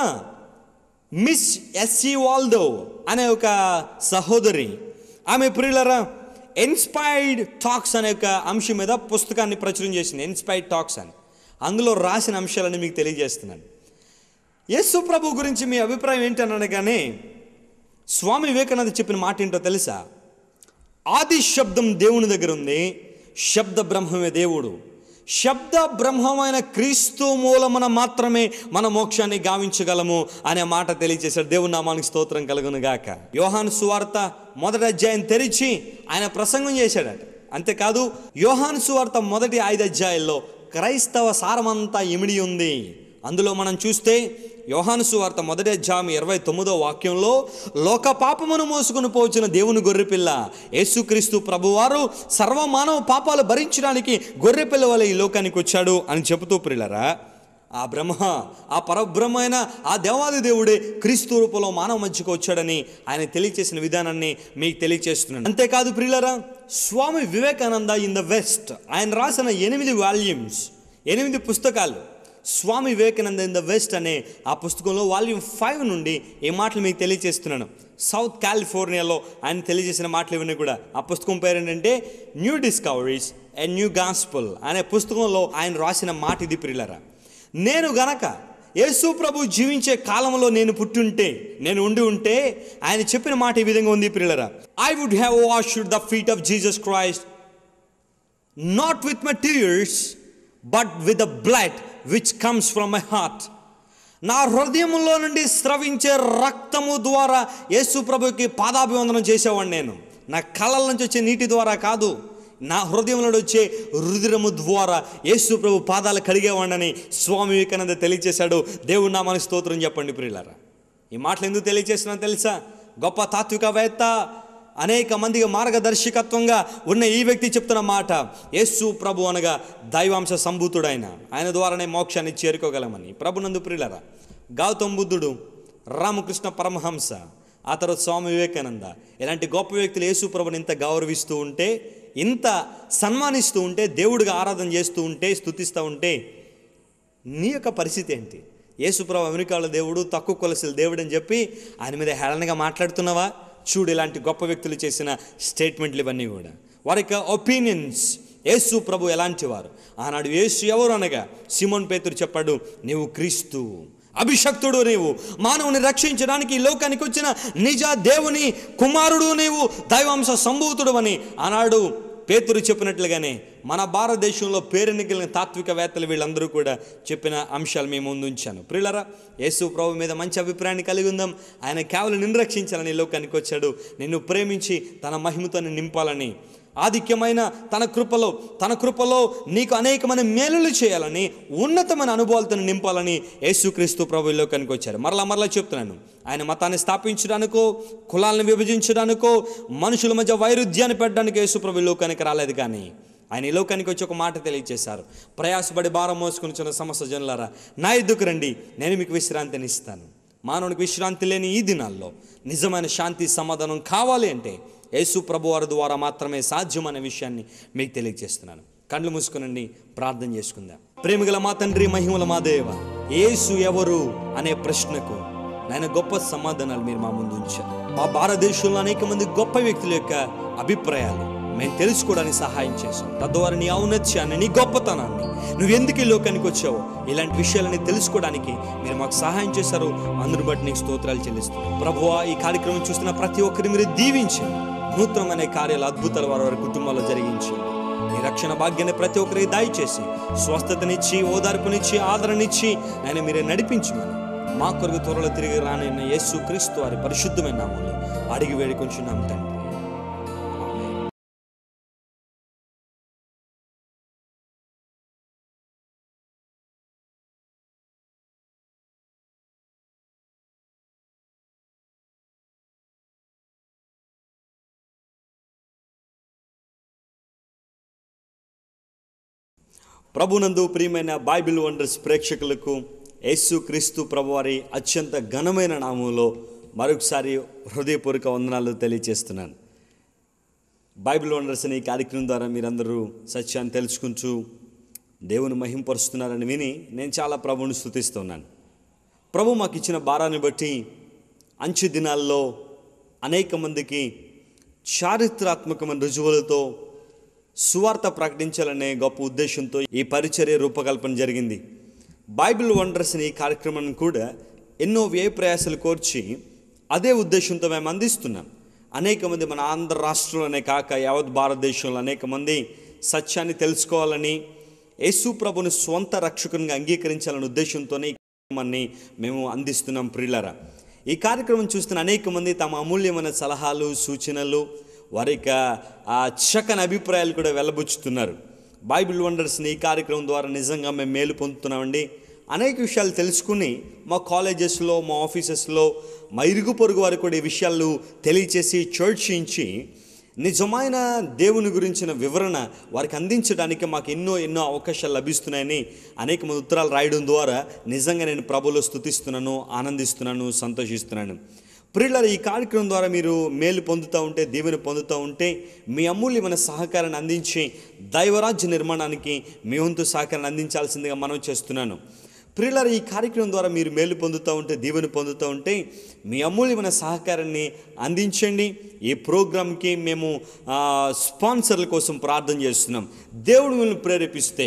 Speaker 2: మిస్ ఎస్సి వాల్దో అనే ఒక సహోదరి ఆమె ప్రియులరా ఇన్స్పైర్డ్ టాక్స్ అనే ఒక అంశం మీద పుస్తకాన్ని ప్రచురం చేసింది ఇన్స్పైర్డ్ టాక్స్ అని అందులో రాసిన అంశాలని మీకు తెలియజేస్తున్నాను యేసు ప్రభు గురించి మీ అభిప్రాయం ఏంటని అనగానే స్వామి వివేకానంద చెప్పిన మాట ఏంటో తెలుసా ఆది శబ్దం దేవుని దగ్గర ఉంది శబ్ద బ్రహ్మమే దేవుడు శబ్ద బ్రహ్మమైన క్రీస్తు మూలమున మాత్రమే మన మోక్షాన్ని గావించగలము అనే మాట తెలియజేశాడు దేవుని నామానికి స్తోత్రం కలుగును గాక యోహాను సువార్త మొదటి అధ్యాయం తెరిచి ఆయన ప్రసంగం చేశాడట అంతేకాదు యోహాను సువార్త మొదటి ఐదు అధ్యాయాల్లో క్రైస్తవ సారమంతా ఇమిడి ఉంది అందులో మనం చూస్తే యోహాను సువార్త మొదటి అధ్యాయం ఇరవై తొమ్మిదో వాక్యంలో లోక పాపమును మోసుకుని పోచిన దేవుని గొర్రెపిల్ల యేసుక్రీస్తు ప్రభువారు సర్వమానవ పాపాలు భరించడానికి గొర్రెపిల్ల వల్ల ఈ లోకానికి వచ్చాడు అని చెబుతూ ప్రిలరా ఆ బ్రహ్మ ఆ పరబ్రహ్మ అయిన ఆ దేవాది దేవుడే క్రీస్తు రూపంలో మానవ మధ్యకు వచ్చాడని ఆయన తెలియచేసిన విధానాన్ని మీకు తెలియచేస్తున్నాను అంతేకాదు ప్రియులరా Swami Vivekananda in the west ఆయన రాసిన ఎనిమిది వాల్యూమ్స్ ఎనిమిది పుస్తకాలు Swami Vivekananda in the west అనే ఆ పుస్తకంలో వాల్యూమ్ ఫైవ్ నుండి ఈ మాటలు మీకు తెలియజేస్తున్నాను సౌత్ కాలిఫోర్నియాలో ఆయన తెలియజేసిన మాటలు ఇవన్నీ కూడా ఆ పుస్తకం పేరు ఏంటంటే new discoveries and new gospel అనే పుస్తకంలో ఆయన రాసిన మాట ఇది ప్రియులరా నేను గనక యేసు ప్రభు జీవించే కాలంలో నేను పుట్టుంటే నేను ఉండి ఉంటే ఆయన చెప్పిన మాట ఈ విధంగా ఉంది ప్రియులరా I would have washed the feet of Jesus Christ not with my tears but with the blood which comes from my heart నా హృదయంలో నుండి స్రవించే రక్తము ద్వారా యేసు ప్రభుకి పాదాభివందనం చేసేవాడిని నేను నా కళ్ళ నుంచి వచ్చే నీటి ద్వారా కాదు నా హృదయంలో వచ్చే రుధిరము ద్వారా యేసు ప్రభు పాదాలు కడిగేవాడిని స్వామి వివేకానంద తెలియచేశాడు దేవుడు నా మనసు స్తోత్రం చెప్పండి ప్రియులారా ఈ మాటలు ఎందుకు తెలియచేస్తున్నా తెలుసా గొప్ప తాత్వికవేత్త అనేక మందికి మార్గదర్శకత్వంగా ఉన్న ఈ వ్యక్తి చెప్తున్న మాట యేసు ప్రభు అనగా దైవాంశ సంభూతుడైన ఆయన ద్వారానే మోక్షాన్ని చేరుకోగలమని ప్రభునందు ప్రియులరా గౌతమ్ బుద్ధుడు రామకృష్ణ పరమహంస ఆ తర్వాత స్వామి వివేకానంద ఇలాంటి గొప్ప వ్యక్తులు యేసు ప్రభుని ఇంత గౌరవిస్తూ ఉంటే ఇంత సన్మానిస్తూ ఉంటే దేవుడిగా ఆరాధన చేస్తూ ఉంటే స్తుతిస్తూ ఉంటే నీ యొక్క పరిస్థితి ఏంటి యేసుప్రభు అమెరికాలో దేవుడు తక్కువ కొలసిన దేవుడు అని చెప్పి ఆయన మీద హేళనగా మాట్లాడుతున్నావా చూడు ఇలాంటి గొప్ప వ్యక్తులు చేసిన స్టేట్మెంట్లు ఇవన్నీ కూడా వారి యొక్క ఒపీనియన్స్ యేసు ప్రభు ఎలాంటి వారు ఆనాడు యేసు ఎవరు అనగా సిమోన్ పేతురు చెప్పాడు నీవు క్రీస్తు అభిషక్తుడు నీవు మానవుని రక్షించడానికి ఈ లోకానికి వచ్చిన నిజ దేవుని కుమారుడు నీవు దైవాంశ సంభూతుడు అని ఆనాడు పేతురు చెప్పినట్లుగానే మన భారతదేశంలో పేరెన్నికలిన తాత్వికవేత్తలు వీళ్ళందరూ కూడా చెప్పిన అంశాలు మేము ముందు ఉంచాను ప్రియులరా యేసు ప్రభు మీద మంచి అభిప్రాయాన్ని కలిగి ఉందాం ఆయన కేవలం నిన్ను రక్షించాలని ఈ లోకానికి వచ్చాడు నిన్ను ప్రేమించి తన మహిమతో నిన్ను నింపాలని ఆధిక్యమైన తన కృపలో తన కృపలో నీకు అనేకమైన మేలులు చేయాలని ఉన్నతమైన అనుభవాలతో నింపాలని యేసుక్రీస్తు ప్రభు ఈ లోకానికి వచ్చారు మరలా మరలా చెప్తున్నాను ఆయన మతాన్ని స్థాపించడానికో కులాలను విభజించడానికో మనుషుల మధ్య వైరుధ్యాన్ని పెట్టడానికి యేసు ప్రభు ఈ లోకానికి రాలేదు కానీ ఆయన ఈ లోకానికి వచ్చి ఒక మాట తెలియజేశారు ప్రయాసపడి భారం మోసుకుని చిన్న సమస్య జనులారా నా ఎద్దుకు రండి నేను మీకు విశ్రాంతిని ఇస్తాను మానవునికి విశ్రాంతి లేని ఈ దినాల్లో నిజమైన శాంతి సమాధానం కావాలి అంటే యేసు ప్రభు వారి ద్వారా మాత్రమే సాధ్యం అనే విషయాన్ని మీకు తెలియజేస్తున్నాను కళ్ళు మూసుకునండి ప్రార్థన చేసుకుందాం ప్రేమిగల మా తండ్రి మహిమల మా దేవ యేసు ఎవరు అనే ప్రశ్నకు నాయన గొప్ప సమాధానాలు మీరు మా ముందు ఉంచారు మా భారతదేశంలో అనేక మంది గొప్ప వ్యక్తుల యొక్క అభిప్రాయాలు మేము తెలుసుకోవడానికి సహాయం చేశాం తద్వారా నీ ఔన్నత్యాన్ని నీ గొప్పతనాన్ని నువ్వు ఎందుకు ఈ లోకానికి వచ్చావో ఇలాంటి విషయాలని తెలుసుకోవడానికి మీరు మాకు సహాయం చేశారు అందును బట్టి నీకు స్తోత్రాలు చెల్లిస్తాం ప్రభువా ఈ కార్యక్రమం చూస్తున్న ప్రతి ఒక్కరిని మీరు దీవించండి నూతనమైన కార్యాలు అద్భుతాలు వారి వారి కుటుంబాల్లో జరిగించండి నీ రక్షణ భాగ్యాన్ని ప్రతి ఒక్కరికి దయచేసి స్వస్థతనిచ్చి ఓదార్పునిచ్చి ఆదరణనిచ్చి ఆయన మీరే నడిపించమని మా కొరకు త్వరలో తిరిగి రానైన యేసు క్రీస్తు వారి పరిశుద్ధమైన నామంలో అడిగి వేడుకొంచున్నాం తండ్రి ఆమేన్. ప్రభునందు ప్రియమైన బైబిల్ వండర్స్ ప్రేక్షకులకు యేసు క్రీస్తు ప్రభువారి అత్యంత ఘనమైన నామంలో మరొకసారి హృదయపూర్వక వందనాలు తెలియజేస్తున్నాను బైబిల్ వండర్స్ అనే ఈ కార్యక్రమం ద్వారా మీరందరూ సత్యాన్ని తెలుసుకుంటూ దేవుని మహింపరుస్తున్నారని విని నేను చాలా ప్రభువుని స్థుతిస్తున్నాను ప్రభు మాకు ఇచ్చిన భారాన్ని బట్టి అంచె దినాల్లో అనేక మందికి చారిత్రాత్మకమైన రుజువులతో సువార్త ప్రకటించాలనే గొప్ప ఉద్దేశంతో ఈ పరిచర్య రూపకల్పన జరిగింది బైబిల్ వండర్స్ అనే ఈ కార్యక్రమం కూడా ఎన్నో వ్యయ ప్రయాసాలు కోర్చి అదే ఉద్దేశంతో మేము అందిస్తున్నాం అనేక మంది మన ఆంధ్ర రాష్ట్రంలోనే కాక యావత్ భారతదేశంలో అనేక మంది సత్యాన్ని తెలుసుకోవాలని యేసు ప్రభుని స్వంత రక్షకునిగా అంగీకరించాలనే ఉద్దేశంతోనే ఈ కార్యక్రమాన్ని మేము అందిస్తున్నాం ప్రియులరా ఈ కార్యక్రమం చూస్తున్న అనేక మంది తమ అమూల్యమైన సలహాలు సూచనలు వారి యొక్క ఆ చక్కని అభిప్రాయాలు కూడా వెళ్ళబుచ్చుతున్నారు బైబిల్ వండర్స్ని ఈ కార్యక్రమం ద్వారా నిజంగా మేము మేలు పొందుతున్నామండి అనేక విషయాలు తెలుసుకుని మా కాలేజెస్లో మా ఆఫీసెస్లో మా ఇరుగు పొరుగు వారికి కూడా ఈ విషయాలు తెలియచేసి చర్చించి నిజమైన దేవుని గురించిన వివరణ వారికి అందించడానికి మాకు ఎన్నో ఎన్నో అవకాశాలు లభిస్తున్నాయని అనేక మంది ఉత్తరాలు రాయడం ద్వారా నిజంగా నేను ప్రభులో స్థుతిస్తున్నాను ఆనందిస్తున్నాను సంతోషిస్తున్నాను ప్రియులారా ఈ కార్యక్రమం ద్వారా మీరు మేలు పొందుతూ ఉంటే దీవెన పొందుతూ ఉంటే మీ అమూల్యమైన సహకారాన్ని అందించి దైవరాజ్య నిర్మాణానికి మీ వంతు సహకారాన్ని అందించాల్సిందిగా మనం చేస్తున్నాను ప్రియులారా ఈ కార్యక్రమం ద్వారా మీరు మేలు పొందుతూ ఉంటే దీవెన పొందుతూ ఉంటే మీ అమూల్యమైన సహకారాన్ని అందించండి ఈ ప్రోగ్రాంకి మేము ఆ, స్పాన్సర్ల కోసం ప్రార్థన చేస్తున్నాం దేవుడు మిమ్మల్ని ప్రేరేపిస్తే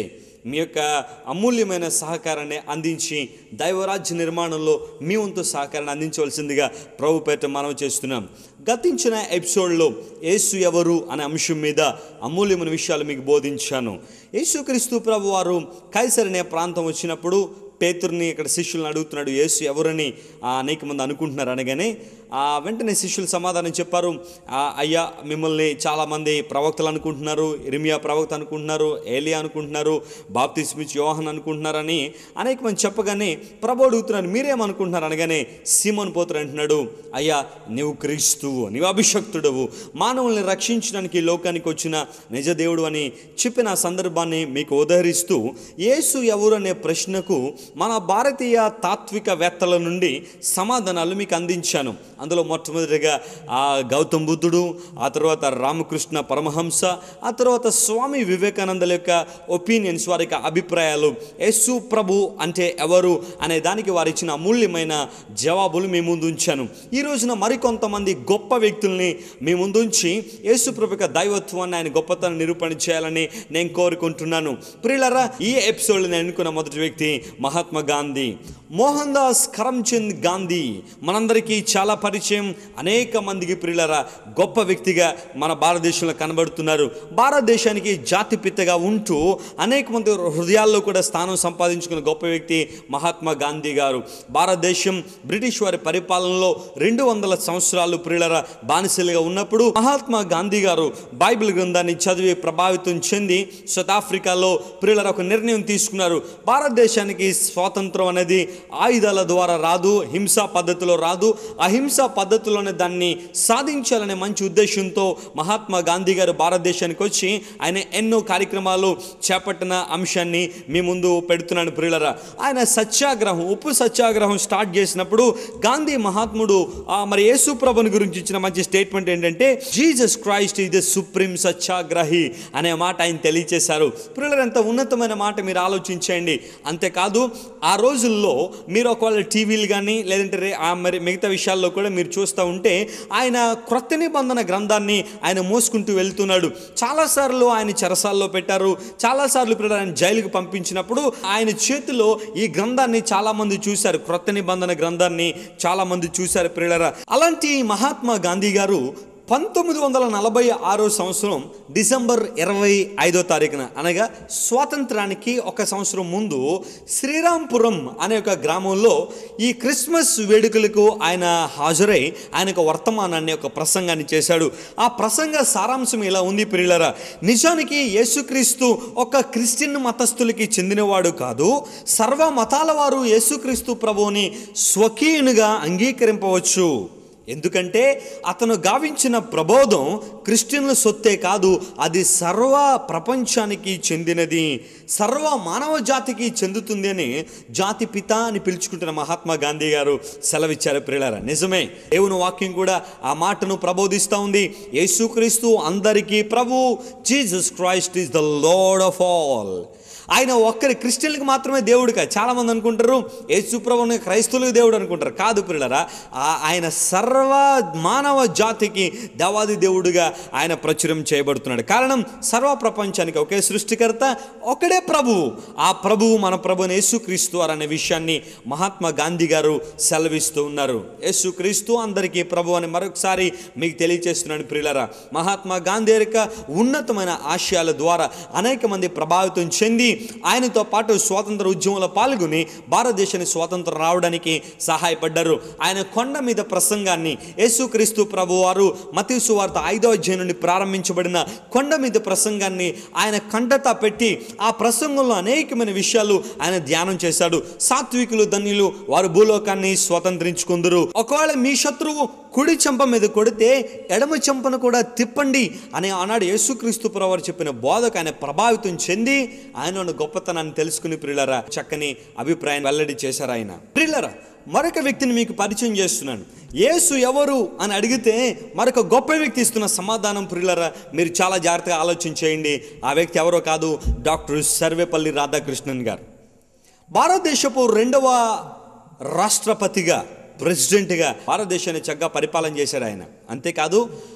Speaker 2: మీ యొక్క అమూల్యమైన సహకారాన్ని అందించి దైవరాజ్య నిర్మాణంలో మీ వంతు సహకారాన్ని అందించవలసిందిగా ప్రభు పేట మనవి చేస్తున్నాం గతించిన ఎపిసోడ్లో యేసు ఎవరు అనే అంశం మీద అమూల్యమైన విషయాలు మీకు బోధించాను యేసుక్రీస్తు ప్రభు వారు కైసర్ అనే ప్రాంతం వచ్చినప్పుడు పేతుర్ని ఇక్కడ శిష్యులను అడుగుతున్నాడు యేసు ఎవరని ఆ, అనేక మంది అనుకుంటున్నారు అనగానే ఆ వెంటనే శిష్యులు సమాధానం చెప్పారు "ఆ, అయ్యా మిమ్మల్ని చాలామంది ప్రవక్తలు అనుకుంటున్నారు ఇరిమియా ప్రవక్త అనుకుంటున్నారు ఏలియా అనుకుంటున్నారు బాప్తిస్మిచ్ యోహన్ అనుకుంటున్నారని అనేక మంది చెప్పగానే ప్రభు అడుగుతున్నారు మీరేమనుకుంటున్నారు అనగానే సీమన్ పోతురు అంటున్నాడు అయ్యా నీవు క్రీస్తువు నీవు అభిషక్తుడవు మానవుల్ని రక్షించడానికి ఈ లోకానికి వచ్చిన నిజ దేవుడు అని చెప్పిన ఆ సందర్భాన్ని మీకు ఉదహరిస్తూ యేసు ఎవరు అనే ప్రశ్నకు మన భారతీయ తాత్వికవేత్తల నుండి సమాధానాలు మీకు అందించాను అందులో మొట్టమొదటిగా ఆ గౌతమ్ బుద్ధుడు ఆ తర్వాత రామకృష్ణ పరమహంస ఆ తర్వాత స్వామి వివేకానందల యొక్క ఒపీనియన్స్ వారి యొక్క అభిప్రాయాలు యేసు ప్రభు అంటే ఎవరు అనే దానికి వారు ఇచ్చిన అమూల్యమైన జవాబులు మీ ముందు ఉంచాను ఈ రోజున మరికొంతమంది గొప్ప వ్యక్తుల్ని మీ ముందు ఉంచి యేసు ప్రభు యొక్క దైవత్వాన్ని ఆయన గొప్పతనం నిరూపణ చేయాలని నేను కోరుకుంటున్నాను ప్రియులరా ఈ ఎపిసోడ్ నేను ఎన్నుకున్న మొదటి వ్యక్తి మహాత్మా గాంధీ మోహన్ దాస్ కరమ్చంద్ గాంధీ మనందరికీ చాలా పరిచయం అనేక మందికి ప్రియులరా గొప్ప వ్యక్తిగా మన భారతదేశంలో కనబడుతున్నారు భారతదేశానికి జాతిపితగా ఉంటూ అనేక మంది హృదయాల్లో కూడా స్థానం సంపాదించుకున్న గొప్ప వ్యక్తి మహాత్మా గాంధీ గారు భారతదేశం బ్రిటిష్ వారి పరిపాలనలో రెండు వందల సంవత్సరాలు ప్రియులరా బానిసలుగా ఉన్నప్పుడు మహాత్మా గాంధీ గారు బైబిల్ గ్రంథాన్ని చదివి ప్రభావితం చెంది సౌత్ ఆఫ్రికాలో ప్రియులరా ఒక నిర్ణయం తీసుకున్నారు భారతదేశానికి స్వాతంత్రం అనేది ఆయుధాల ద్వారా రాదు హింసా పద్ధతిలో రాదు అహింసా పద్ధతిలోనే దాన్ని సాధించాలనే మంచి ఉద్దేశంతో మహాత్మా గాంధీ గారు భారతదేశానికి వచ్చి ఆయన ఎన్నో కార్యక్రమాలు చేపట్టిన అంశాన్ని మీ ముందు పెడుతున్నాను ప్రియులరా ఆయన సత్యాగ్రహం ఉప్పు సత్యాగ్రహం స్టార్ట్ చేసినప్పుడు గాంధీ మహాత్ముడు ఆ, మరి యేసు ప్రభుని గురించి ఇచ్చిన మంచి స్టేట్మెంట్ ఏంటంటే Jesus Christ is the supreme satyagrahi అనే మాట ఆయన తెలియచేశారు ప్రియులరా ఎంత ఉన్నతమైన మాట మీరు ఆలోచించండి అంతేకాదు ఆ రోజుల్లో మీరు ఒకవేళ టీవీలు కానీ లేదంటే రే- ఆ మరి మిగతా విషయాల్లో కూడా మీరు చూస్తూ ఉంటే ఆయన క్రొత్త నిబంధన గ్రంథాన్ని ఆయన మోసుకుంటూ వెళ్తున్నాడు చాలాసార్లు ఆయన చెరసాల్లో పెట్టారు చాలాసార్లు ఇప్పుడు ఆయన జైలుకు పంపించినప్పుడు ఆయన చేతిలో ఈ గ్రంథాన్ని చాలామంది చూశారు క్రొత్త నిబంధన గ్రంథాన్ని చాలామంది చూశారు ప్రియులరా అలాంటి మహాత్మా గాంధీ గారు పంతొమ్మిది వందల నలభై ఆరో సంవత్సరం డిసెంబర్ ఇరవై ఐదో తారీఖున అనగా స్వాతంత్రానికి ఒక సంవత్సరం ముందు శ్రీరాంపురం అనే ఒక గ్రామంలో ఈ క్రిస్మస్ వేడుకలకు ఆయన హాజరై ఆయన ఒక వర్తమానాన్ని ఒక ప్రసంగాన్ని చేశాడు ఆ ప్రసంగ సారాంశం ఇలా ఉంది ప్రియులరా నిజానికి యేసుక్రీస్తు ఒక క్రిస్టియన్ మతస్థులకి చెందినవాడు కాదు సర్వ మతాల వారు యేసుక్రీస్తు ప్రభువుని స్వకీయునిగా అంగీకరింపవచ్చు ఎందుకంటే అతను గావించిన ప్రబోధం క్రిస్టియన్ల సొత్తే కాదు అది సర్వ ప్రపంచానికి చెందినది సర్వ మానవ జాతికి చెందుతుంది అని జాతి పిత అని పిలుచుకుంటున్న మహాత్మా గాంధీ గారు సెలవిచ్చారు ప్రియులారా నిజమే దేవుని వాక్యం కూడా ఆ మాటను ప్రబోధిస్తూ ఉంది యేసుక్రీస్తు అందరికీ ప్రభు Jesus Christ is the lord of all ఆయన ఒక్కరి క్రిస్టియన్లకు మాత్రమే దేవుడు కాదు చాలామంది అనుకుంటారు యేసుప్రభుని క్రైస్తవులకు దేవుడు అనుకుంటారు కాదు పిల్లరా ఆయన సర్వ మానవ జాతికి దేవాది దేవుడుగా ఆయన ప్రచురం చేయబడుతున్నాడు కారణం సర్వ ప్రపంచానికి ఒకే సృష్టికర్త ఒకడే ప్రభువు ఆ ప్రభువు మన ప్రభుని యేసుక్రీస్తు అనే విషయాన్ని మహాత్మా గాంధీ గారు సెలవిస్తూ ఉన్నారు యేసుక్రీస్తు అందరికీ ప్రభు అని మరొకసారి మీకు తెలియజేస్తున్నాను ప్రియులరా మహాత్మా గాంధీ యొక్క ఉన్నతమైన ఆశయాల ద్వారా అనేక మంది ప్రభావితం చెంది ఆయనతో పాటు స్వాతంత్ర ఉద్యమంలో పాల్గొని భారతదేశానికి స్వాతంత్రం రావడానికి సహాయపడ్డారు ఆయన కొండ మీద ప్రసంగాన్ని యేసుక్రీస్తు ప్రభు వారు మతీసు వార్త ఐదో అధ్యాయం నుండి ప్రారంభించబడిన కొండ మీద ప్రసంగాన్ని ఆయన కంటతా పెట్టి ఆ ప్రసంగంలో అనేకమైన విషయాలు ఆయన ధ్యానం చేశాడు సాత్వికులు ధన్యులు వారు భూలోకాన్ని స్వతంత్రించుకుందరు ఒకవేళ మీ శత్రువు కుడి చెంప మీద కొడితే ఎడమ చెంపను కూడా తిప్పండి అని ఆనాడు యేసుక్రీస్తు ప్రవారు చెప్పిన బోధకు ఆయన ప్రభావితం చెంది ఆయన ఉన్న గొప్పతనాన్ని తెలుసుకుని ప్రియులరా చక్కని అభిప్రాయం వెల్లడి చేశారు ఆయన ప్రియులరా మరొక వ్యక్తిని మీకు పరిచయం చేస్తున్నాను యేసు ఎవరు అని అడిగితే మరొక గొప్ప వ్యక్తి ఇస్తున్న సమాధానం ప్రియులరా మీరు చాలా జాగ్రత్తగా ఆలోచన చేయండి ఆ వ్యక్తి ఎవరో కాదు డాక్టర్ సర్వేపల్లి రాధాకృష్ణన్ గారు భారతదేశపు రెండవ రాష్ట్రపతిగా ప్రెసిడెంట్గా భారతదేశాన్ని చక్కగా పరిపాలన చేశాడు ఆయన అంతేకాదు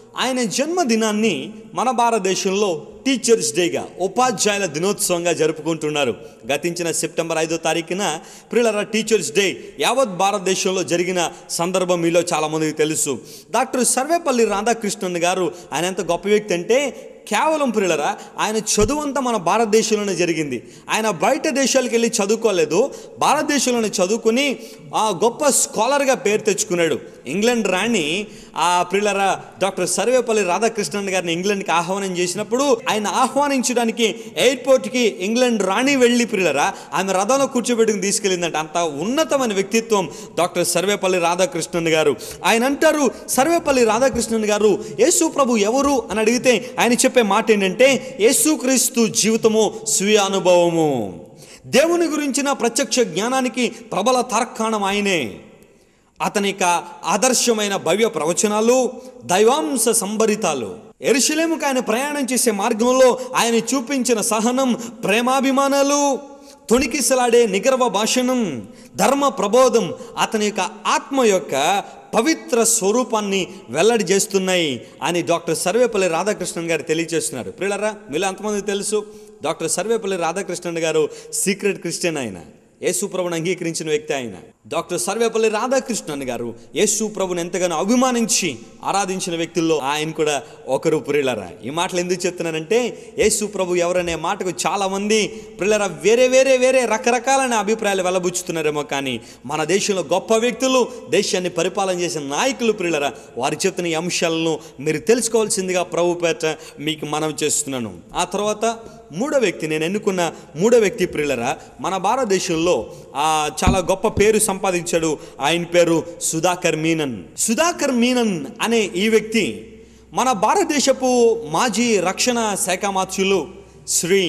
Speaker 2: ఆయన జన్మదినాన్ని మన భారతదేశంలో టీచర్స్ డేగా ఉపాధ్యాయుల దినోత్సవంగా జరుపుకుంటున్నారు గతించిన సెప్టెంబర్ ఐదో తారీఖున ప్రియులరా టీచర్స్ డే యావత్ భారతదేశంలో జరిగిన సందర్భం మీలో చాలామందికి తెలుసు డాక్టర్ సర్వేపల్లి రాధాకృష్ణన్ గారు ఆయన ఎంత గొప్ప వ్యక్తి అంటే కేవలం ప్రియులరా ఆయన చదువు అంతా మన భారతదేశంలోనే జరిగింది ఆయన బయట దేశాలకు వెళ్ళి చదువుకోలేదు భారతదేశంలోనే చదువుకుని ఆ గొప్ప స్కాలర్గా పేరు తెచ్చుకున్నాడు ఇంగ్లాండ్ రాణి ఆ ప్రియులరా డాక్టర్ సర్వేపల్లి రాధాకృష్ణన్ గారిని ఇంగ్లాండ్కి ఆహ్వానం చేసినప్పుడు ఆయన ఆహ్వానించడానికి ఎయిర్పోర్ట్కి ఇంగ్లాండ్ రాణి వెళ్ళి ప్రియులరా ఆమె రథంలో కూర్చోబెట్టుకుని తీసుకెళ్ళిందంట అంత ఉన్నతమైన వ్యక్తిత్వం డాక్టర్ సర్వేపల్లి రాధాకృష్ణన్ గారు ఆయన అంటారు సర్వేపల్లి రాధాకృష్ణన్ గారు యేసు ప్రభు ఎవరు అని అడిగితే ఆయన చెప్పే మాట ఏంటంటే యేసుక్రీస్తు జీవితము స్వీయ అనుభవము దేవుని గురించిన ప్రత్యక్ష జ్ఞానానికి ప్రబల తర్కాణం ఆయనే అతని యొక్క ఆదర్శమైన భవ్య ప్రవచనాలు దైవాంశ సంభరితాలు ఎరుషలేముకు ఆయన ప్రయాణం చేసే మార్గంలో ఆయన చూపించిన సహనం ప్రేమాభిమానాలు తొణికిసలాడే నిగర్వ భాషణం ధర్మ ప్రబోధం అతని యొక్క ఆత్మ యొక్క పవిత్ర స్వరూపాన్ని వెల్లడి చేస్తున్నాయి అని డాక్టర్ సర్వేపల్లి రాధాకృష్ణన్ గారు తెలియజేస్తున్నారు ప్రియులరా మీరు అంతమంది తెలుసు డాక్టర్ సర్వేపల్లి రాధాకృష్ణన్ గారు సీక్రెట్ క్రిస్టియన్ ఆయన యేసు ప్రభుని అంగీకరించిన వ్యక్తి ఆయన డాక్టర్ సర్వేపల్లి రాధాకృష్ణన్ గారు యేసు ప్రభుని ఎంతగానో అభిమానించి ఆరాధించిన వ్యక్తుల్లో ఆయన కూడా ఒకరు ప్రియులరా ఈ మాటలు ఎందుకు చెప్తున్నానంటే యేసు ప్రభు ఎవరనే మాటకు చాలా మంది ప్రియులరా వేరే వేరే వేరే రకరకాలైన అభిప్రాయాలు వెలబుచ్చుతున్నారేమో కానీ మన దేశంలో గొప్ప వ్యక్తులు దేశాన్ని పరిపాలన చేసిన నాయకులు ప్రియులరా వారు చెప్తున్న ఈ అంశాలను మీరు తెలుసుకోవాల్సిందిగా ప్రభు పేట మీకు మనం చేస్తున్నాను ఆ తర్వాత మూడో వ్యక్తి నేను ఎన్నుకున్న మూడో వ్యక్తి ప్రియులరా మన భారతదేశంలో ఆ, చాలా గొప్ప పేరు సంపాదించాడు ఆయన పేరు సుధాకర్ మీనన్ సుధాకర్ మీనన్ అనే ఈ వ్యక్తి మన భారతదేశపు మాజీ రక్షణ శాఖ మాత్యులు శ్రీ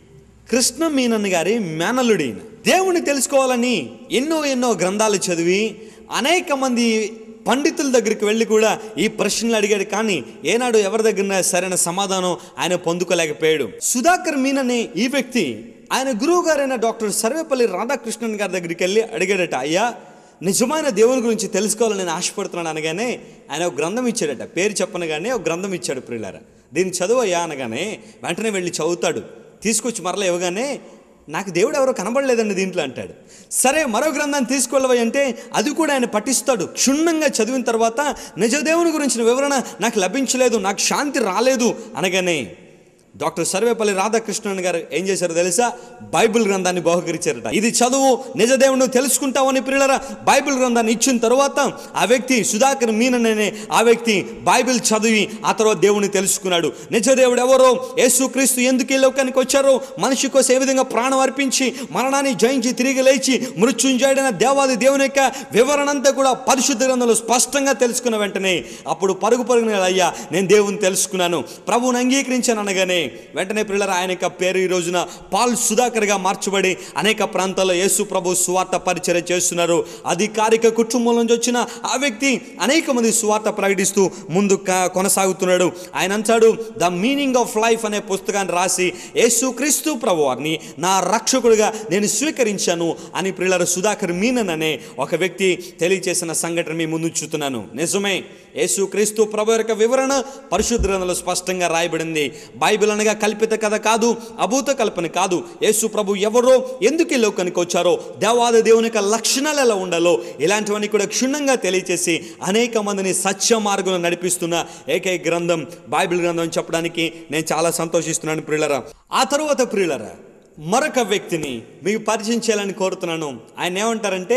Speaker 2: కృష్ణ మీనన్ గారి మేనలుడి ఈయన. దేవుని తెలుసుకోవాలని ఎన్నో ఎన్నో గ్రంథాలు చదివి అనేక మంది పండితుల దగ్గరికి వెళ్ళి కూడా ఈ ప్రశ్నలు అడిగాడు కానీ ఏనాడు ఎవరి దగ్గర సరైన సమాధానం ఆయన పొందుకోలేకపోయాడు సుధాకర్ మీన్ అనే ఈ వ్యక్తి ఆయన గురువు గారైన డాక్టర్ సర్వేపల్లి రాధాకృష్ణన్ గారి దగ్గరికి వెళ్ళి అడిగాడట అయ్యా నిజమైన దేవుని గురించి తెలుసుకోవాలని నేను ఆశపడుతున్నాను అనగానే ఆయన ఒక గ్రంథం ఇచ్చాడట పేరు చెప్పనగానే ఒక గ్రంథం ఇచ్చాడు ప్రియులారా దీన్ని చదువయ్యా అనగానే వెంటనే వెళ్ళి చదువుతాడు తీసుకొచ్చి మరలా ఇవ్వగానే నాకు దేవుడు ఎవరో కనబడలేదండి దీంట్లో అంటాడు సరే మరో గ్రంథాన్ని తీసుకెళ్ళవా అంటే అది కూడా ఆయన పఠిస్తాడు క్షుణ్ణంగా చదివిన తర్వాత నిజ దేవుని గురించిన వివరణ నాకు లభించలేదు నాకు శాంతి రాలేదు అనగానే డాక్టర్ సర్వేపల్లి రాధాకృష్ణన్ గారు ఏం చేశారో తెలుసా బైబిల్ గ్రంథాన్ని బహుకరించారట ఇది చదువు నిజదేవుని తెలుసుకుంటావని ప్రియులరా బైబిల్ గ్రంథాన్ని ఇచ్చిన తర్వాత ఆ వ్యక్తి సుధాకర్ మీనన్ అనే ఆ వ్యక్తి బైబిల్ చదివి ఆ తర్వాత దేవుని తెలుసుకున్నాడు నిజదేవుడు ఎవరో యేసుక్రీస్తు ఎందుకు ఈ లోకానికి వచ్చారో మనిషి కోసం ఏ విధంగా ప్రాణం అర్పించి మరణాన్ని జయించి తిరిగి లేచి మృత్యుంజయుడైన దేవాది దేవుని యొక్క వివరణ అంతా కూడా పరిశుద్ధ గ్రంథంలో స్పష్టంగా తెలుసుకున్న వెంటనే అప్పుడు పరుగు పరుగున అయ్యా నేను దేవుని తెలుసుకున్నాను ప్రభువుని అంగీకరించాను అనగానే వెంటనే పిల్లల ఆయన యొక్క పేరు ఈ రోజున పాల్ సుధాకర్గా మార్చబడి అనేక ప్రాంతాల్లో యేసు ప్రభు సువార్త పరిచయం చేస్తున్నారు అధికారిక కుటుంబం నుంచి వచ్చిన ఆ వ్యక్తి అనేక మంది సువార్త ప్రకటిస్తూ ముందు క- కొనసాగుతున్నాడు ఆయన అంటాడు ద మీనింగ్ ఆఫ్ లైఫ్ అనే పుస్తకాన్ని రాసి యేసు క్రీస్తు ప్రభు వారిని నా రక్షకుడిగా నేను స్వీకరించాను అని ప్రియుల సుధాకర్ మీనన్ అనే ఒక వ్యక్తి తెలియచేసిన సంఘటన మీ ముందు ఉంచుతున్నాను నిజమే యేసు క్రీస్తు ప్రభు యొక్క వివరణ పరిశుద్ధ గ్రంథంలో స్పష్టంగా రాయబడింది బైబిల్ అనగా కల్పిత కథ కాదు అభూత కల్పన కాదు యేసు ప్రభు ఎవరో ఎందుకు ఈ లోకానికి వచ్చారో దేవాది దేవుని యొక్క లక్షణాలు ఎలా ఉండాలో ఇలాంటివన్నీ కూడా క్షుణ్ణంగా తెలియచేసి అనేక మందిని సత్య మార్గంలో నడిపిస్తున్న ఏకైక గ్రంథం బైబిల్ గ్రంథం అని చెప్పడానికి నేను చాలా సంతోషిస్తున్నాను ప్రియులరా ఆ తరువాత ప్రియులరా మరొక వ్యక్తిని మీకు పరిచయం చేయాలని కోరుతున్నాను ఆయన ఏమంటారంటే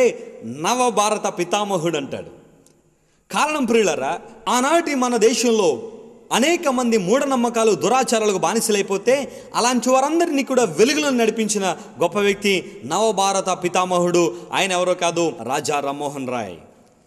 Speaker 2: నవభారత పితామహుడు అంటాడు కారణం ప్రియులరా ఆనాటి మన దేశంలో అనేక మంది మూఢనమ్మకాలు దురాచారాలకు బానిసలైపోతే అలాంటి వారందరినీ కూడా వెలుగులో నడిపించిన గొప్ప వ్యక్తి నవభారత పితామహుడు ఆయన ఎవరో కాదు రాజా రామ్మోహన్ రాయ్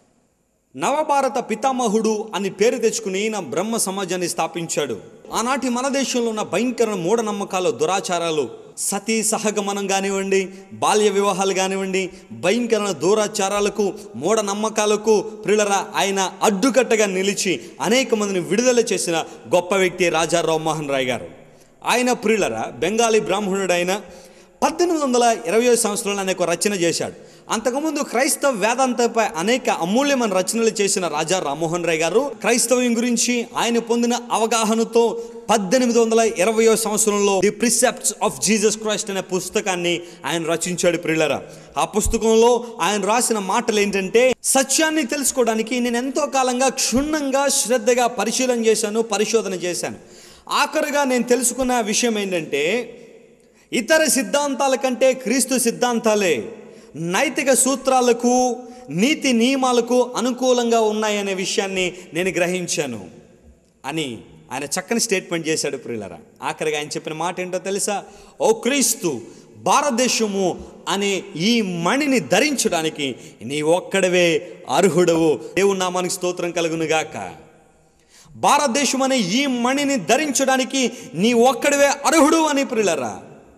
Speaker 2: నవభారత పితామహుడు అని పేరు తెచ్చుకుని ఈయన బ్రహ్మ సమాజాన్ని స్థాపించాడు ఆనాటి మన దేశంలో ఉన్న భయంకర మూఢనమ్మకాలు దురాచారాలు సతీ సహగమనం కానివ్వండి బాల్య వివాహాలు కానివ్వండి భయంకర దూరాచారాలకు మూఢనమ్మకాలకు ప్రియులరా ఆయన అడ్డుకట్టగా నిలిచి అనేక మందిని విడుదల చేసిన గొప్ప వ్యక్తి రాజా రామ్మోహన్ రాయ్ గారు ఆయన ప్రియులరా బెంగాలీ బ్రాహ్మణుడైన పద్దెనిమిది వందల ఇరవై సంవత్సరంలో ఆయన ఒక రచన చేశాడు అంతకుముందు క్రైస్తవ వేదాంతపై అనేక అమూల్యమైన రచనలు చేసిన రాజా రామ్మోహన్ రాయ్ గారు క్రైస్తవం గురించి ఆయన పొందిన అవగాహనతో పద్దెనిమిది వందల ఇరవయో సంవత్సరంలో the precepts of Jesus Christ అనే పుస్తకాన్ని ఆయన రచించాడు ప్రిల్లరా ఆ పుస్తకంలో ఆయన రాసిన మాటలు ఏంటంటే సత్యాన్ని తెలుసుకోవడానికి నేను ఎంతో కాలంగా క్షుణ్ణంగా శ్రద్ధగా పరిశీలన చేశాను పరిశోధన చేశాను ఆఖరుగా నేను తెలుసుకున్న విషయం ఏంటంటే ఇతర సిద్ధాంతాల కంటే క్రీస్తు సిద్ధాంతాలే నైతిక సూత్రాలకు నీతి నియమాలకు అనుకూలంగా ఉన్నాయనే విషయాన్ని నేను గ్రహించాను అని ఆయన చక్కని స్టేట్మెంట్ చేశాడు ప్రియులరా ఆఖరిగా ఆయన చెప్పిన మాట ఏంటో తెలుసా ఓ క్రీస్తు భారతదేశము అనే ఈ మణిని ధరించడానికి నీ ఒక్కడవే అర్హుడవు దేవుని నామానికి స్తోత్రం కలుగునుగాక భారతదేశం అనే ఈ మణిని ధరించడానికి నీ ఒక్కడివే అర్హుడు అని ప్రియులరా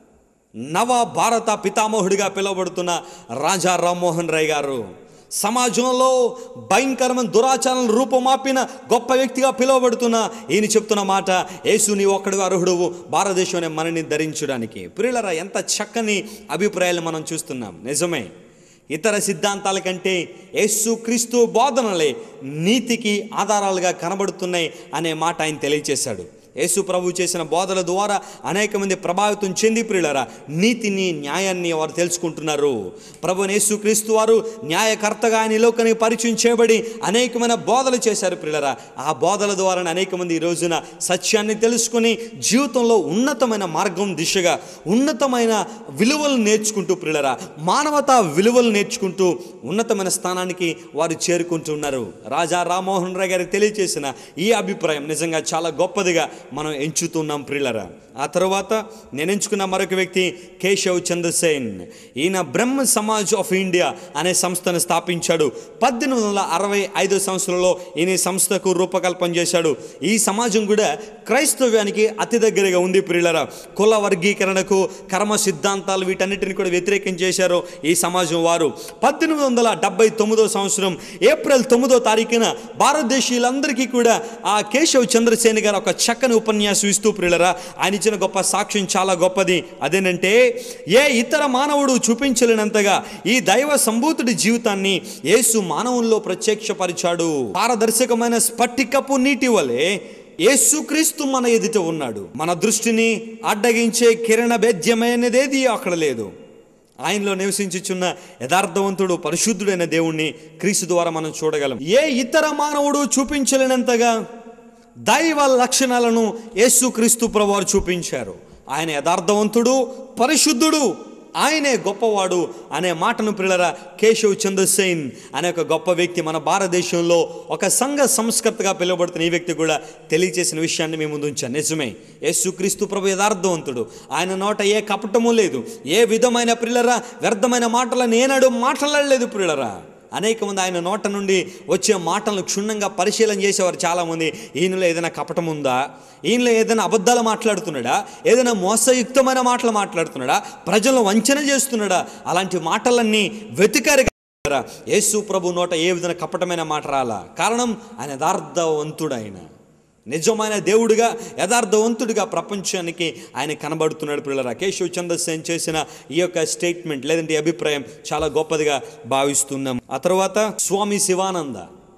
Speaker 2: నవ భారత పితామహుడిగా పిలువబడుతున్న రాజా రామ్మోహన్ రాయ్ గారు సమాజంలో భయంకరమైన దురాచారం రూపమాపిన గొప్ప వ్యక్తిగా పిలువబడుతున్న ఈయన చెప్తున్న మాట యేసు నీ ఒక్కడు అర్హుడువు భారతదేశం అనే మనని ధరించడానికి ప్రియులరా ఎంత చక్కని అభిప్రాయాలు మనం చూస్తున్నాం నిజమే ఇతర సిద్ధాంతాల కంటే యేసు క్రీస్తు బోధనలే నీతికి ఆధారాలుగా కనబడుతున్నాయి అనే మాట ఆయన తెలియచేశాడు యేసు ప్రభు చేసిన బోధల ద్వారా అనేక మంది ప్రభావితం చెంది ప్రియులరా నీతిని న్యాయాన్ని వారు తెలుసుకుంటున్నారు ప్రభు యేసు క్రీస్తు వారు న్యాయకర్తగా ఆయన ఈ లోకానికి పరిచయం చేయబడి అనేకమైన బోధలు చేశారు ప్రియులరా ఆ బోధల ద్వారా అనేక మంది ఈ రోజున సత్యాన్ని తెలుసుకుని జీవితంలో ఉన్నతమైన మార్గం దిశగా ఉన్నతమైన విలువలు నేర్చుకుంటూ ప్రియులరా మానవతా విలువలు నేర్చుకుంటూ ఉన్నతమైన స్థానానికి వారు చేరుకుంటున్నారు రాజా రామ్మోహన్ రాయ్ గారికి తెలియచేసిన ఈ అభిప్రాయం నిజంగా చాలా గొప్పదిగా మనం ఎంచుతున్నాం ప్రియులరా ఆ తర్వాత నేను ఎంచుకున్న మరొక వ్యక్తి కేశవ్ చంద్రసేన్ ఈయన బ్రహ్మ సమాజ్ ఆఫ్ ఇండియా అనే సంస్థను స్థాపించాడు పద్దెనిమిది వందల అరవై ఐదో సంవత్సరంలో ఈయన ఈ సంస్థకు రూపకల్పన చేశాడు ఈ సమాజం కూడా క్రైస్తవ్యానికి అతి దగ్గరగా ఉంది ప్రియులరా కుల వర్గీకరణకు కర్మ సిద్ధాంతాలు వీటన్నిటిని కూడా వ్యతిరేకం చేశారు ఈ సమాజం వారు పద్దెనిమిది వందల డెబ్బై తొమ్మిదో సంవత్సరం ఏప్రిల్ తొమ్మిదో తారీఖున భారతదేశీయులందరికీ కూడా ఆ కేశవ్ చంద్రసేన్ గారు ఒక చక్కని ఉపన్యాసం ఇస్తూ ప్రియులరా ఆయన ఇచ్చిన గొప్ప సాక్ష్యం చాలా గొప్పది అదేనంటే ఏ ఇతర మానవుడు చూపించలేనంతగా ఈ దైవ సంభూతుడి జీవితాన్ని యేసు మానవుల్లో ప్రత్యక్షపరిచాడు పారదర్శకమైన స్ఫటికపు నీటి వలె యేసుక్రీస్తు మన ఎదుట ఉన్నాడు మన దృష్టిని అడ్డగించే కిరణ భేద్యమైనదేది అక్కడ లేదు ఆయనలో నివసించుచున్న యథార్థవంతుడు పరిశుద్ధుడైన దేవుణ్ణి క్రీస్తు ద్వారా మనం చూడగలం ఏ ఇతర మానవుడు చూపించలేనంతగా దైవ లక్షణాలను యేసుక్రీస్తు ప్రభువారు చూపించారు ఆయన యథార్థవంతుడు పరిశుద్ధుడు ఆయనే గొప్పవాడు అనే మాటను పిల్లర కేశవ్ చంద్రసేన్ అనే ఒక గొప్ప వ్యక్తి మన భారతదేశంలో ఒక సంఘ సంస్కర్తగా పిలువబడుతున్న ఈ వ్యక్తి కూడా తెలియజేసిన విషయాన్ని మేము ముందు ఉంచాను నిజమే యేసుక్రీస్తు ప్రభు యథార్థవంతుడు ఆయన నోట ఏ కపటము లేదు ఏ విధమైన పిల్లరా వ్యర్థమైన మాటలను ఏనాడు మాట్లాడలేదు పిల్లరా అనేక మంది ఆయన నోట నుండి వచ్చే మాటలను క్షుణ్ణంగా పరిశీలన చేసేవారు చాలామంది ఈయనలో ఏదైనా కపటం ఉందా ఈయనలో ఏదైనా అబద్ధాలు మాట్లాడుతున్నాడా ఏదైనా మోసయుక్తమైన మాటలు మాట్లాడుతున్నాడా ప్రజలను వంచన చేస్తున్నాడా అలాంటి మాటలన్నీ వెతికారు కదా. యేసు ప్రభు నోట ఏ విధంగా కపటమైన మాట రాలా కారణం ఆయన యథార్థవంతుడు ఆయన నిజమైన దేవుడిగా యథార్థవంతుడిగా ప్రపంచానికి ఆయన కనబడుతున్నాడు పిల్లల కేశవ్ చంద్రసేన్ చేసిన ఈ యొక్క స్టేట్మెంట్ లేదంటే ఈ అభిప్రాయం చాలా గొప్పదిగా భావిస్తున్నాం ఆ తర్వాత స్వామి శివానంద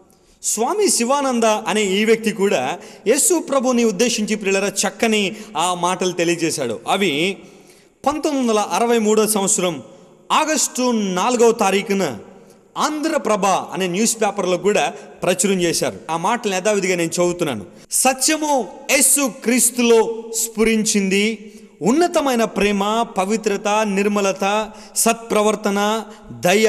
Speaker 2: స్వామి శివానంద అనే ఈ వ్యక్తి కూడా యేసు ప్రభుని ఉద్దేశించి పిల్లల చక్కని ఆ మాటలు తెలియజేశాడు అవి పంతొమ్మిది వందల అరవై మూడో సంవత్సరం ఆగస్టు నాలుగవ తారీఖున ఆంధ్రప్రభ అనే న్యూస్ పేపర్లో కూడా ప్రచురం చేశారు ఆ మాటలు యథావిధిగా నేను చదువుతున్నాను సత్యము యేసు క్రీస్తులో స్ఫురించింది ఉన్నతమైన ప్రేమ పవిత్రత నిర్మలత సత్ప్రవర్తన దయ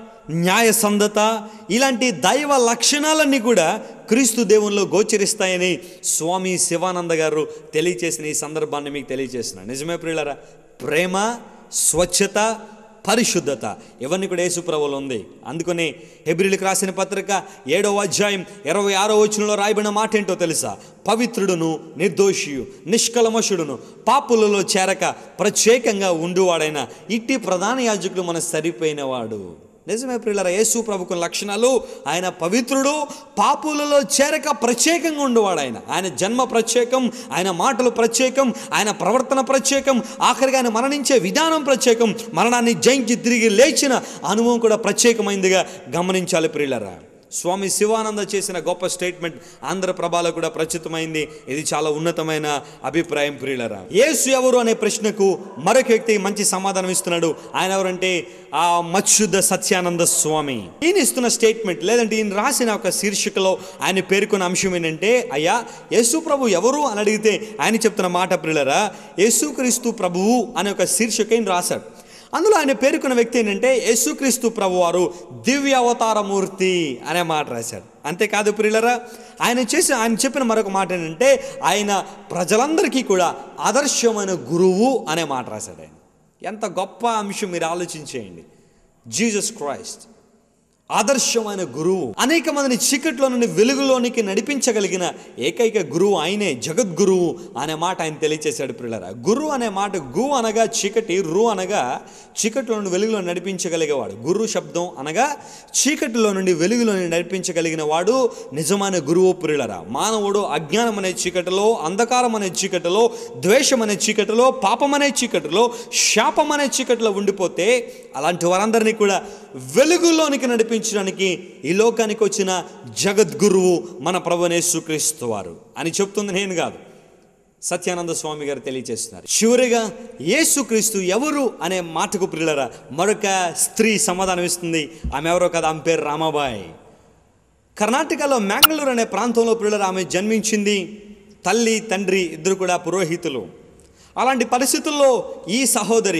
Speaker 2: న్యాయసంధత ఇలాంటి దైవ లక్షణాలన్నీ కూడా క్రీస్తు దేవునిలో గోచరిస్తాయని స్వామి శివానంద గారు తెలియచేసిన ఈ సందర్భాన్ని మీకు తెలియచేసిన నిజమే ప్రియులరా ప్రేమ స్వచ్ఛత పరిశుద్ధత ఇవన్నీ కూడా యేసుప్రభులో ఉంది అందుకని హెబ్రిలకు రాసిన పత్రిక ఏడవ అధ్యాయం ఇరవై ఆరో వచనంలో రాయబడిన మాట ఏంటో తెలుసా పవిత్రుడును నిర్దోషియు నిష్కలమషుడును పాపులలో చేరక ప్రత్యేకంగా ఉండువాడైన ఇట్టి ప్రధాన యాజకుడు మన సరిపోయినవాడు నిజమే ప్రియులరా యేసు ప్రభుకు లక్షణాలు ఆయన పవిత్రుడు పాపులలో చేరక ప్రత్యేకంగా ఉండేవాడు ఆయన ఆయన జన్మ ప్రత్యేకం ఆయన మాటలు ప్రత్యేకం ఆయన ప్రవర్తన ప్రత్యేకం ఆఖరిగా ఆయన మరణించే విధానం ప్రత్యేకం మరణాన్ని జయించి తిరిగి లేచిన అనుభవం కూడా ప్రత్యేకమైందిగా గమనించాలి ప్రియులరా స్వామి శివానంద చేసిన గొప్ప స్టేట్మెంట్ ఆంధ్రప్రభలో కూడా ప్రచురితమైంది ఇది చాలా ఉన్నతమైన అభిప్రాయం ప్రియులరా యేసు ఎవరు అనే ప్రశ్నకు మరొక వ్యక్తి మంచి సమాధానం ఇస్తున్నాడు ఆయన ఎవరంటే ఆ మత్స్యుద్ధ సత్యానంద స్వామి ఈయన ఇస్తున్న స్టేట్మెంట్ లేదంటే ఈయన రాసిన ఒక శీర్షికలో ఆయన పేర్కొన్న అంశం ఏంటంటే అయ్యా యేసు ప్రభు ఎవరు అని అడిగితే ఆయన చెప్తున్న మాట ప్రియులరా యేసుక్రీస్తు ప్రభువు అనే ఒక శీర్షిక ఈయన రాశాడు అందులో ఆయన పేర్కొన్న వ్యక్తి ఏంటంటే యేసుక్రీస్తు ప్రభు వారు దివ్య అవతారమూర్తి అనే మాట రాశాడు అంతేకాదు ప్రియులరా ఆయన చేసిన ఆయన చెప్పిన మరొక మాట ఏంటంటే ఆయన ప్రజలందరికీ కూడా ఆదర్శమైన గురువు అనే మాట రాశాడు ఆయన ఎంత గొప్ప అంశం మీరు ఆలోచించేయండి జీసస్ క్రైస్ట్ ఆదర్శమైన గురువు అనేక మందిని చీకట్లో నుండి వెలుగులోనికి నడిపించగలిగిన ఏకైక గురువు ఆయనే జగద్గురువు అనే మాట ఆయన తెలియచేశాడు పిల్లరా గురు అనే మాట గు అనగా చీకటి రు అనగా చీకట్లో నుండి వెలుగులో నడిపించగలిగేవాడు గురు శబ్దం అనగా చీకటిలో నుండి వెలుగులోని నడిపించగలిగిన వాడు నిజమైన గురువు ప్రియులరా మానవుడు అజ్ఞానం అనే చీకటిలో అంధకారం అనే చీకటిలో ద్వేషం అనే చీకటిలో పాపం అనే చీకటిలో శాపం అనే చీకటిలో ఉండిపోతే అలాంటి వారందరినీ కూడా వెలుగులోనికి నడిపించడానికి ఈ లోకానికి వచ్చిన జగద్గురువు మన ప్రభునేసుక్రీస్తు వారు అని చెప్తుంది నేను కాదు సత్యానంద స్వామి గారు తెలియజేస్తున్నారు చివరిగా యేసుక్రీస్తు ఎవరు అనే మాటకు ప్రియులరా మరొక స్త్రీ సమాధానం ఇస్తుంది ఆమె ఎవరో కదా ఆమె పేరు రామాబాయి కర్ణాటకలో మ్యాంగళూరు అనే ప్రాంతంలో పిల్లలు ఆమె జన్మించింది తల్లి తండ్రి ఇద్దరు కూడా పురోహితులు అలాంటి పరిస్థితుల్లో ఈ సహోదరి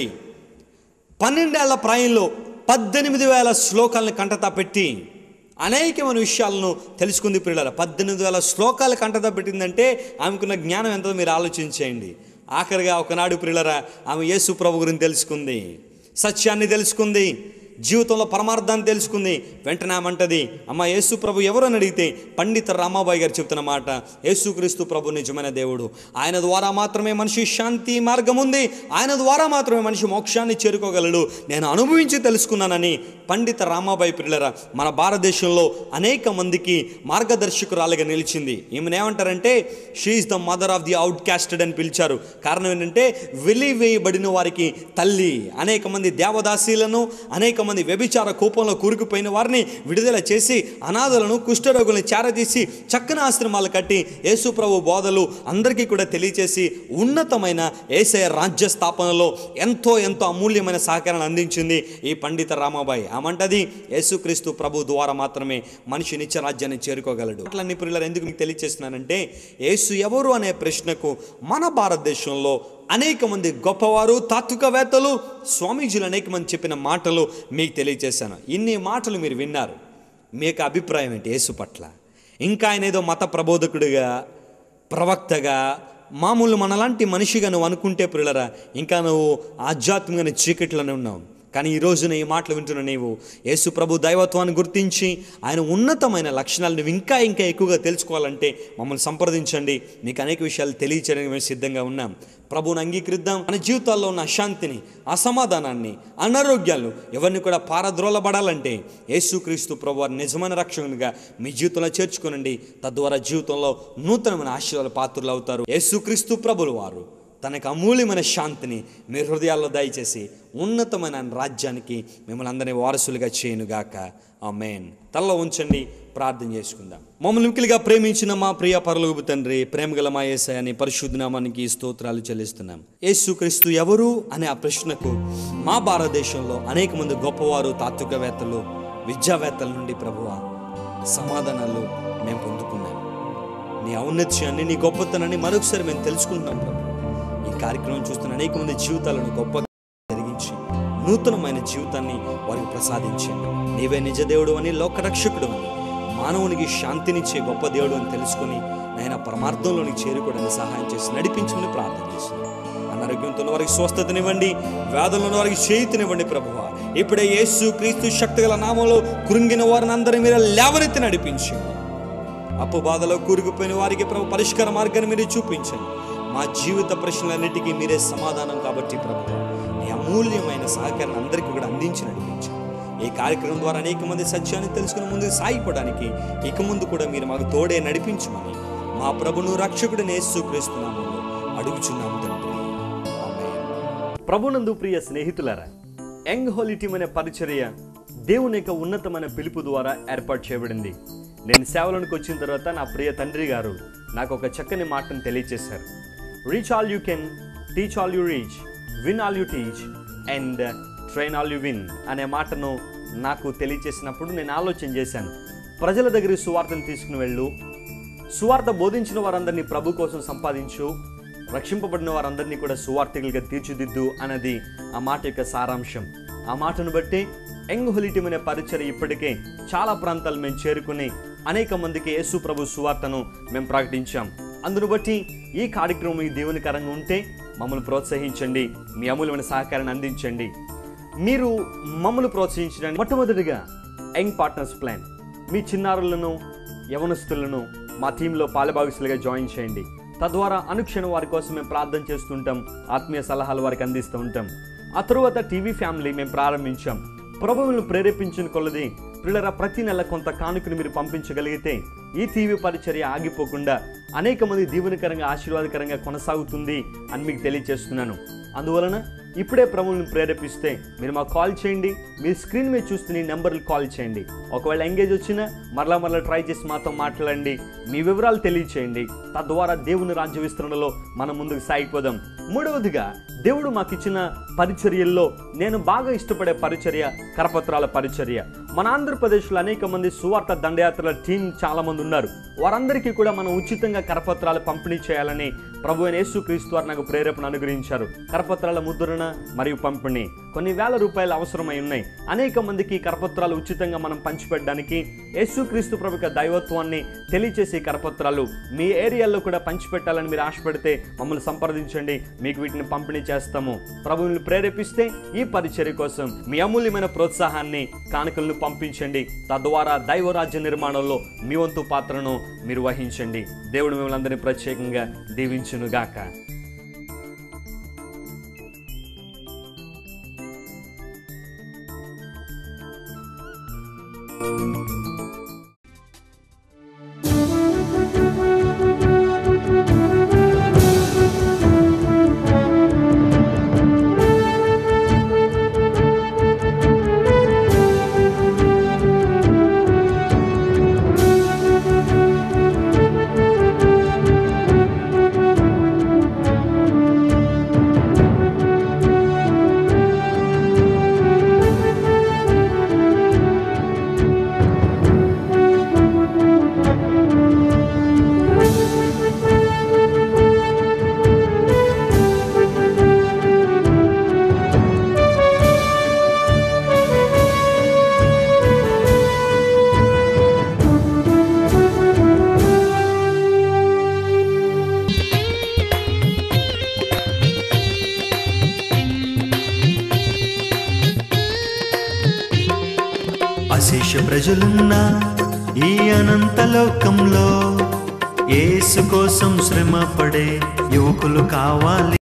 Speaker 2: పన్నెండేళ్ల ప్రాయంలో పద్దెనిమిది వేల శ్లోకాలను కంటతా పెట్టి అనేకమైన విషయాలను తెలుసుకుంది పిల్లల పద్దెనిమిది వేల శ్లోకాలు కంటతా పెట్టిందంటే ఆమెకున్న జ్ఞానం ఎంతో మీరు ఆలోచించేయండి ఆఖరిగా ఒకనాడు పిల్లరా ఆమె యేసు ప్రభు గురించి తెలుసుకుంది సత్యాన్ని తెలుసుకుంది జీవితంలో పరమార్థాన్ని తెలుసుకుంది వెంటనే ఆమంటది అమ్మ యేసు ప్రభు ఎవరు అని అడిగితే పండిత రామాబాయి గారు చెప్తున్న మాట యేసుక్రీస్తు ప్రభు నిజమైన దేవుడు ఆయన ద్వారా మాత్రమే మనిషి శాంతి మార్గం ఉంది ఆయన ద్వారా మాత్రమే మనిషి మోక్షాన్ని చేరుకోగలడు నేను అనుభవించి తెలుసుకున్నానని పండిత రామాబాయి పిల్లరా మన భారతదేశంలో అనేక మందికి మార్గదర్శకురాలుగా నిలిచింది ఈమెను ఏమంటారంటే she the mother of the outcasted అని పిలిచారు కారణం ఏంటంటే వెలివేయబడిన వారికి తల్లి అనేక మంది దేవదాసీలను అనేక మంది వ్యభిచార కూపంలో కూరుకుపోయిన వారిని విడుదల చేసి అనాథలను కుష్ఠరోగులను చేరదీసి చక్కని ఆశ్రమాలు కట్టి యేసుప్రభు బోధలు అందరికీ కూడా తెలియచేసి ఉన్నతమైన ఏసయ రాజ్య స్థాపనలో ఎంతో ఎంతో అమూల్యమైన సహకారాన్ని అందించింది ఈ పండిత రామాబాయి ఆమంటది యేసుక్రీస్తు ప్రభు ద్వారా మాత్రమే మనిషి నిత్య రాజ్యాన్ని చేరుకోగలడు అట్లన్ని పిల్లలు ఎందుకు మీకు తెలియచేస్తున్నానంటే యేసు ఎవరు అనే ప్రశ్నకు మన భారతదేశంలో అనేక మంది గొప్పవారు తాత్వికవేత్తలు స్వామీజీలు అనేక మంది చెప్పిన మాటలు మీకు తెలియజేశాను ఇన్ని మాటలు మీరు విన్నారు మీ యొక్క అభిప్రాయం ఏంటి యేసు పట్ల ఇంకా ఆయన ఏదో మత ప్రబోధకుడిగా ప్రవక్తగా మామూలు మనలాంటి మనిషిగా నువ్వు అనుకుంటే పిల్లరా ఇంకా నువ్వు ఆధ్యాత్మికమైన చీకట్లోనే ఉన్నావు కానీ ఈ రోజున ఈ మాటలు వింటున్న నీవు యేసు ప్రభు దైవత్వాన్ని గుర్తించి ఆయన ఉన్నతమైన లక్షణాలు నువ్వు ఇంకా ఇంకా ఎక్కువగా తెలుసుకోవాలంటే మమ్మల్ని సంప్రదించండి మీకు అనేక విషయాలు తెలియచేయడానికి మేము సిద్ధంగా ఉన్నాం ప్రభువుని అంగీకరిద్దాం మన జీవితాల్లో ఉన్న అశాంతిని అసమాధానాన్ని అనారోగ్యాలు ఎవరిని కూడా పారద్రోలబడాలంటే యేసుక్రీస్తు ప్రభు వారి నిజమైన రక్షకునిగా మీ జీవితంలో చేర్చుకోనండి తద్వారా జీవితంలో నూతనమైన ఆశీర్వాద పాత్రలు అవుతారు యేసుక్రీస్తు ప్రభులు వారు తనకు అమూల్యమైన శాంతిని మీ హృదయాల్లో దయచేసి ఉన్నతమైన ఆయన రాజ్యానికి మిమ్మల్ని అందరినీ వారసులుగా చేయనుగాక ఆ మెయిన్ తలలో ఉంచండి ప్రార్థన చేసుకుందాం మమ్మల్ని మిక్కిలిగా ప్రేమించిన మా ప్రియ పరలోపు తండ్రి ప్రేమగల మా ఏసయాన్ని పరిశుద్ధనామానికి స్తోత్రాలు చెల్లిస్తున్నాం యేసుక్రీస్తు ఎవరు అనే ఆ ప్రశ్నకు మా భారతదేశంలో అనేక మంది గొప్పవారు తాత్వికవేత్తలు విద్యావేత్తల నుండి ప్రభువ సమాధానాలు మేము పొందుకున్నాం నీ ఔన్నత్యాన్ని నీ గొప్పతనాన్ని మరొకసారి మేము తెలుసుకుంటున్నాం ప్రభు ఈ కార్యక్రమం చూస్తున్న అనేక మంది జీవితాలను గొప్ప జరిగించి నూతనమైన జీవితాన్ని వారికి ప్రసాదించండి నీవే నిజ దేవుడు అని లోకరక్షకుడు అని మానవునికి శాంతినిచ్చే గొప్ప దేవుడు అని తెలుసుకుని ఆయన పరమార్థంలోనికి చేరుకోవడానికి సహాయం చేసి నడిపించమని ప్రార్థన చేస్తున్నాను అనారోగ్యంతో ఉన్న వారికి స్వస్థతనివ్వండి వ్యాధులు ఉన్న వారికి చేయుతనివ్వండి ప్రభువ ఇప్పుడే యేసు క్రీస్తు శక్తిగల నామంలో కృంగిన వారిని అందరినీ మీరు లేవనెత్తి నడిపించండి అప్పు బాధలో కూరుకుపోయిన వారికి ప్రభు పరిష్కార మార్గాన్ని మీరు చూపించండి మా జీవిత ప్రశ్నలన్నిటికీ మీరే సమాధానం కాబట్టి ప్రభు నీ అమూల్యమైన సహకారాన్ని అందరికీ కూడా అందించి నడిపించండి ఈ కార్యక్రమం ద్వారా అనేక మంది సత్యాన్ని తెలుసుకుని ముందుకు సాగిపోవడానికి ఇక ముందు కూడా మీరు మాకు తోడే నడిపించమని మా ప్రభును రక్షకుడిని యేసుక్రీస్తునామంలో అడుగుచున్నాము తండ్రి ఆమేన్. ప్రభునందు ప్రియ స్నేహితులారా యంగ్ హోలీ టీమ్ అనే పరిచర్య దేవుని యొక్క ఉన్నతమైన పిలుపు ద్వారా ఏర్పాటు చేయబడింది నేను సేవలోనికి వచ్చిన తర్వాత నా ప్రియ తండ్రి గారు నాకు ఒక చక్కని మాటను తెలియచేశారు reach all you can teach all you reach win all you teach and train all you win అనే మాటను నాకు తెలియచేసినప్పుడు నేను ఆలోచన చేశాను ప్రజల దగ్గరికి సువార్తను తీసుకుని వెళ్ళు సువార్త బోధించిన వారందరినీ ప్రభు కోసం సంపాదించు రక్షింపబడిన వారందరినీ కూడా సువార్థికులుగా తీర్చిదిద్దు అన్నది ఆ మాట యొక్క సారాంశం ఆ మాటను బట్టి యంగ్ హొలిటిమ్ అనే పరిచయం ఇప్పటికే చాలా ప్రాంతాలు మేము చేరుకుని అనేక మందికి యేసు ప్రభు సువార్తను మేము ప్రకటించాం అందును బట్టి ఈ కార్యక్రమం ఈ దేవునికరంగా ఉంటే మమ్మల్ని ప్రోత్సహించండి మీ అమూల్యమైన సహకారాన్ని అందించండి మీరు మమ్మల్ని ప్రోత్సహించడానికి మొట్టమొదటిగా యంగ్ పార్ట్నర్స్ ప్లాన్ మీ చిన్నారులను యవనస్తులను మా టీంలో పాలభాగస్తులుగా జాయిన్ చేయండి తద్వారా అనుక్షణం వారి కోసం మేము ప్రార్థన చేస్తుంటాం ఆత్మీయ సలహాలు వారికి అందిస్తూ ఉంటాం ఆ తరువాత టీవీ ఫ్యామిలీ మేము ప్రారంభించాం ప్రభువులను ప్రేరేపించిన కొలది పిల్లల ప్రతి నెల కొంత కానుకను మీరు పంపించగలిగితే ఈ టీవీ పరిచర్య ఆగిపోకుండా అనేక మంది దీవెనకరంగా ఆశీర్వాదకరంగా కొనసాగుతుంది అని మీకు తెలియజేస్తున్నాను అందువలన ఇప్పుడే ప్రభువులను ప్రేరేపిస్తే మీరు మాకు కాల్ చేయండి మీ స్క్రీన్ మీద చూస్తున్న ఈ నెంబర్లు కాల్ చేయండి ఒకవేళ ఎంగేజ్ వచ్చినా మరలా మరలా ట్రై చేసి మాతో మాట్లాడండి మీ వివరాలు తెలియచేయండి తద్వారా దేవుని రాజ్య విస్తరణలో మనం ముందుకు సాగిపోదాం మూడవదిగా దేవుడు మాకు ఇచ్చిన పరిచర్యల్లో నేను బాగా ఇష్టపడే పరిచర్య కరపత్రాల పరిచర్య మన ఆంధ్రప్రదేశ్లో అనేక మంది సువార్త దండయాత్రల టీం చాలా మంది ఉన్నారు వారందరికీ కూడా మనం ఉచితంగా కరపత్రాలు పంపిణీ చేయాలని ప్రభు అయిన యేసుక్రీస్తు వారు నాకు ప్రేరేపణ అనుగ్రహించారు కరపత్రాల ముద్రణ మరియు పంపిణీ కొన్ని వేల రూపాయలు అవసరమై ఉన్నాయి అనేక మందికి ఈ కరపత్రాలు ఉచితంగా మనం పంచిపెట్టడానికి యేసుక్రీస్తు ప్రభు యొక్క దైవత్వాన్ని తెలియచేసే కరపత్రాలు మీ ఏరియాలో కూడా పంచిపెట్టాలని మీరు ఆశపడితే మమ్మల్ని సంప్రదించండి మీకు వీటిని పంపిణీ చేస్తాము ప్రభువుని ప్రేరేపిస్తే ఈ పరిచర్య కోసం మీ అమూల్యమైన ప్రోత్సాహాన్ని కానుకలను పంపించండి తద్వారా దైవరాజ్య నిర్మాణంలో మీ వంతు పాత్రను మీరు వహించండి దేవుడు మిమ్మల్ని అందరినీ ప్రత్యేకంగా దీవించునుగాక
Speaker 3: అశేష ప్రజలున్న ఈ అనంత లోకంలో యేసు కోసం శ్రమ పడే యువకులు కావాలి